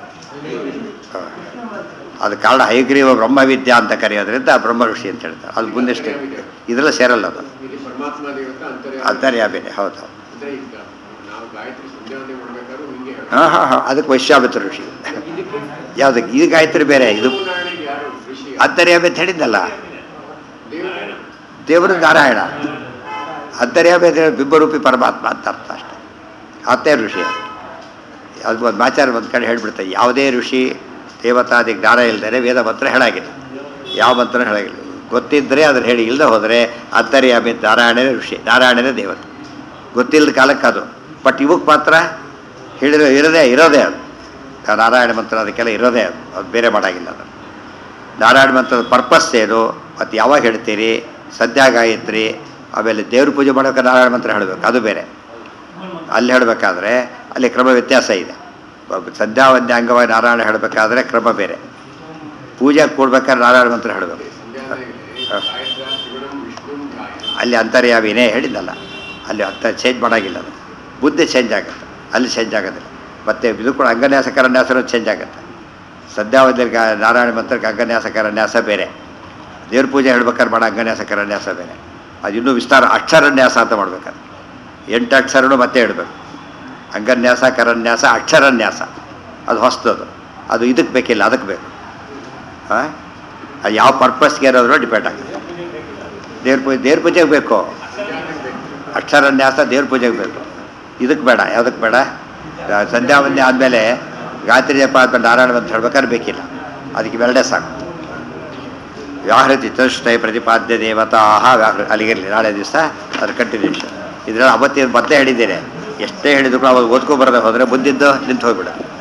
ಹಾಂ. ಅದು ಕಾರಣ ಹೈಗ್ರೀವ ಬ್ರಹ್ಮವಿದ್ಯಾ ಅಂತ ಕರೆಯೋದ್ರಿಂದ ಬ್ರಹ್ಮ ಋಷಿ ಅಂತ ಹೇಳ್ತಾರೆ ಅದು ಮುಂದೆ ಸ್ಟೇ ಇದೆಲ್ಲ ಸೇರಲ್ಲ ಅದು ಇಲ್ಲಿ ಪರಮಾತ್ಮ ದೇವತಾ ಅಂತರ್ಯ ಅಂತರ್ಯಾಮಿನೇ ಹೌದು ಹೌದು ಅಂದ್ರೆ ಈಗ ನಾವು ಗಾಯತ್ರಿ ಸಂಧ್ಯಾವಂದನೆ ಮಾಡ್ಬೇಕಾದ್ರೂ ಹಿಂಗೆ ಹೇಳೋದು. ಹಾಂ ಹಾಂ ಹಾಂ ಅದಕ್ಕೆ ವೈಶ್ವಾಮಿತ್ರ ಋಷಿ ಇದಕ್ಕೆ ಯಾವುದಕ್ಕೆ ಇದು ಗಾಯತ್ರಿ ಬೇರೆ ಇದು ನಮೋ ನಾರಾಯಣಿಗೆ ಯಾರು ಋಷಿ ಅಂತರ್ಯಾಮಿ ಅಂತ ಹೇಳಿದ್ದಲ್ಲ ದೇವತೆ ದೇವರು ನಾರಾಯಣ ಅಂತರ್ಯಾಮಿ ಅಂತ ಹೇಳಿ ಬಿಂಬರೂಪಿ ಪರಮಾತ್ಮ ಅಂತ ಅರ್ಥ ಅಷ್ಟೇ ಅತ್ತೇ ಋಷಿ ಅದು ಅದು ಒಂದು ಆಚಾರ ಒಂದು ಕಡೆ ಹೇಳ್ಬಿಡ್ತಾರೆ ಯಾವುದೇ ಋಷಿ ದೇವತಾದಿ ಜ್ಞಾನ ಇಲ್ಲದೆ ವೇದ ಮಂತ್ರ ಹೇಳಾಗಿಲ್ಲ ಯಾವ ಮಂತ್ರ ಹೇಳಾಗಿಲ್ಲ ಗೊತ್ತಿದ್ದರೆ ಅದ್ರ ಹೇಳಿ ಇಲ್ಲದೆ ಹೋದರೆ ಅಂತರ್ಯಾಮಿ ನಾರಾಯಣನೇ ಋಷಿ ನಾರಾಯಣನೇ ದೇವತೆ ಗೊತ್ತಿಲ್ಲದ ಕಾಲಕ್ಕೆ ಅದು ಬಟ್ ಇವಕ್ಕೆ ಮಾತ್ರ ಹೇಳಿರೋ ಇರೋದೇ ಇರೋದೇ ಅದು ಆ ನಾರಾಯಣ ಮಂತ್ರ ಅದಕ್ಕೆಲ್ಲ ಇರೋದೇ ಅದು ಅದು ಬೇರೆ ಮಾಡಾಗಿಲ್ಲ ಅದು ನಾರಾಯಣ ಮಂತ್ರದ ಪರ್ಪಸ್ ಏನು ಮತ್ತು ಯಾವಾಗ ಹೇಳ್ತೀರಿ ಸದ್ಯ ಗಾಯತ್ರಿ ಆಮೇಲೆ ದೇವ್ರ ಪೂಜೆ ಮಾಡೋಕೆ ನಾರಾಯಣ ಮಂತ್ರ ಹೇಳಬೇಕು ಅದು ಬೇರೆ ಅಲ್ಲಿ ಹೇಳಬೇಕಾದ್ರೆ ಅಲ್ಲಿ ಕ್ರಮ ವ್ಯತ್ಯಾಸ ಇದೆ ಒಬ್ಬ ಸಂಧ್ಯಾವಂದ್ಯ ಅಂಗವಾಗಿ ನಾರಾಯಣ ಹೇಳಬೇಕಾದ್ರೆ ಕ್ರಮ ಬೇರೆ ಪೂಜೆ ಕೊಡ್ಬೇಕಾದ್ರೆ ನಾರಾಯಣ ಮಂತ್ರ ಹೇಳಬೇಕು ಸಂಧ್ಯಾವಂದನೆಗೆ ಗಾಯತ್ರ ಶಿವನಂ ವಿಷ್ಣು ಅಲ್ಲಿ ಅಂತರ್ಯಾಮಿನೇ ಹೇಳಿದ್ದಲ್ಲ ಅಲ್ಲಿ ಅಂತ ಚೇಂಜ್ ಮಾಡೋಂಗಿಲ್ಲ ಅದು ಬುದ್ಧಿ ಚೇಂಜ್ ಆಗುತ್ತೆ ಅಲ್ಲಿ ಚೇಂಜ್ ಆಗೋದಿಲ್ಲ ಮತ್ತು ಇದು ಕೂಡ ಅಂಗನ್ಯಾಸ ಕರನ್ಯಾಸನೂ ಚೇಂಜ್ ಆಗುತ್ತೆ ಸದ್ಯಾವಧಿಯಲ್ಲಿ ಗಾ- ನಾರಾಯಣ ಮಂತ್ರಕ್ಕೆ ಅಂಗನ್ಯಾಸ ಕರನ್ಯಾಸ ಬೇರೆ ದೇವ್ರ ಪೂಜೆ ಹೇಳ್ಬೇಕಾದ್ರೆ ಮಾಡೋ ಅಂಗನ್ಯಾಸ ಕರನ್ಯಾಸ ಬೇರೆ ಅದು ಇನ್ನೂ ವಿಸ್ತಾರ ಅಕ್ಷರನ್ಯಾಸ ಅಂತ ಮಾಡ್ಬೇಕಾದ್ರೆ ಎಂಟು ಅಕ್ಷರನೂ ಮತ್ತೆ ಇಡಬೇಕು ಅಂಗನ್ಯಾಸ ಕರನ್ಯಾಸ ಅಕ್ಷರನ್ಯಾಸ ಅದು ಹೊಸದದು ಅದು ಇದಕ್ಕೆ ಬೇಕಿಲ್ಲ ಅದಕ್ಕೆ ಬೇಕು ಹಾಂ ಅದು ಯಾವ ಪರ್ಪಸ್ಗೆ ಏನಾದರೂ ಡಿಪೆಂಡ್ ಆಗುತ್ತೆ ದೇವ್ರ ಪೂಜೆ ದೇವ್ರ ಪೂಜೆಗೆ ಬೇಕು ಅಕ್ಷರನ್ಯಾಸ ದೇವ್ರ ಪೂಜೆಗೆ ಬೇಕು ಇದಕ್ಕೆ ಬೇಡ ಯಾವುದಕ್ಕೆ ಬೇಡ ಆ, ಸಂಧ್ಯಾ ವಂದನೆ ಆದಮೇಲೆ ಗಾಯತ್ರಿ ಜಪ ಆದ್ಮೇಲೆ ನಾರಾಯಣ ಅಂತ ಹೇಳ್ಬೇಕಾದ್ರೆ ಬೇಕಿಲ್ಲ ಅದಕ್ಕೆ ಇವೆರಡೇ ಸಾಕು ವ್ಯಾಹೃತಿ ಚತುಷ್ಟಯ ಪ್ರತಿಪಾದ್ಯ ದೇವತಾ ವ್ಯಾಹೃ ಅಲ್ಲಿಗಿರಲಿ ನಾಳೆ ದಿವಸ ಅದ್ರ ಕಂಟಿನ್ಯೂಷನ್ ಇದರಲ್ಲಿ ಅವತ್ತೇನು ಮತ್ತೆ ಹೇಳಿದ್ದೇನೆ ಎಷ್ಟೇ ಹೇಳಿದ್ರು ಕೂಡ ಅವಾಗ ಓದ್ಕೊ ಬರದೆ ಹೋದರೆ ಮುಂದಿದ್ದು ನಿಂತು ಹೋಗ್ಬಿಡ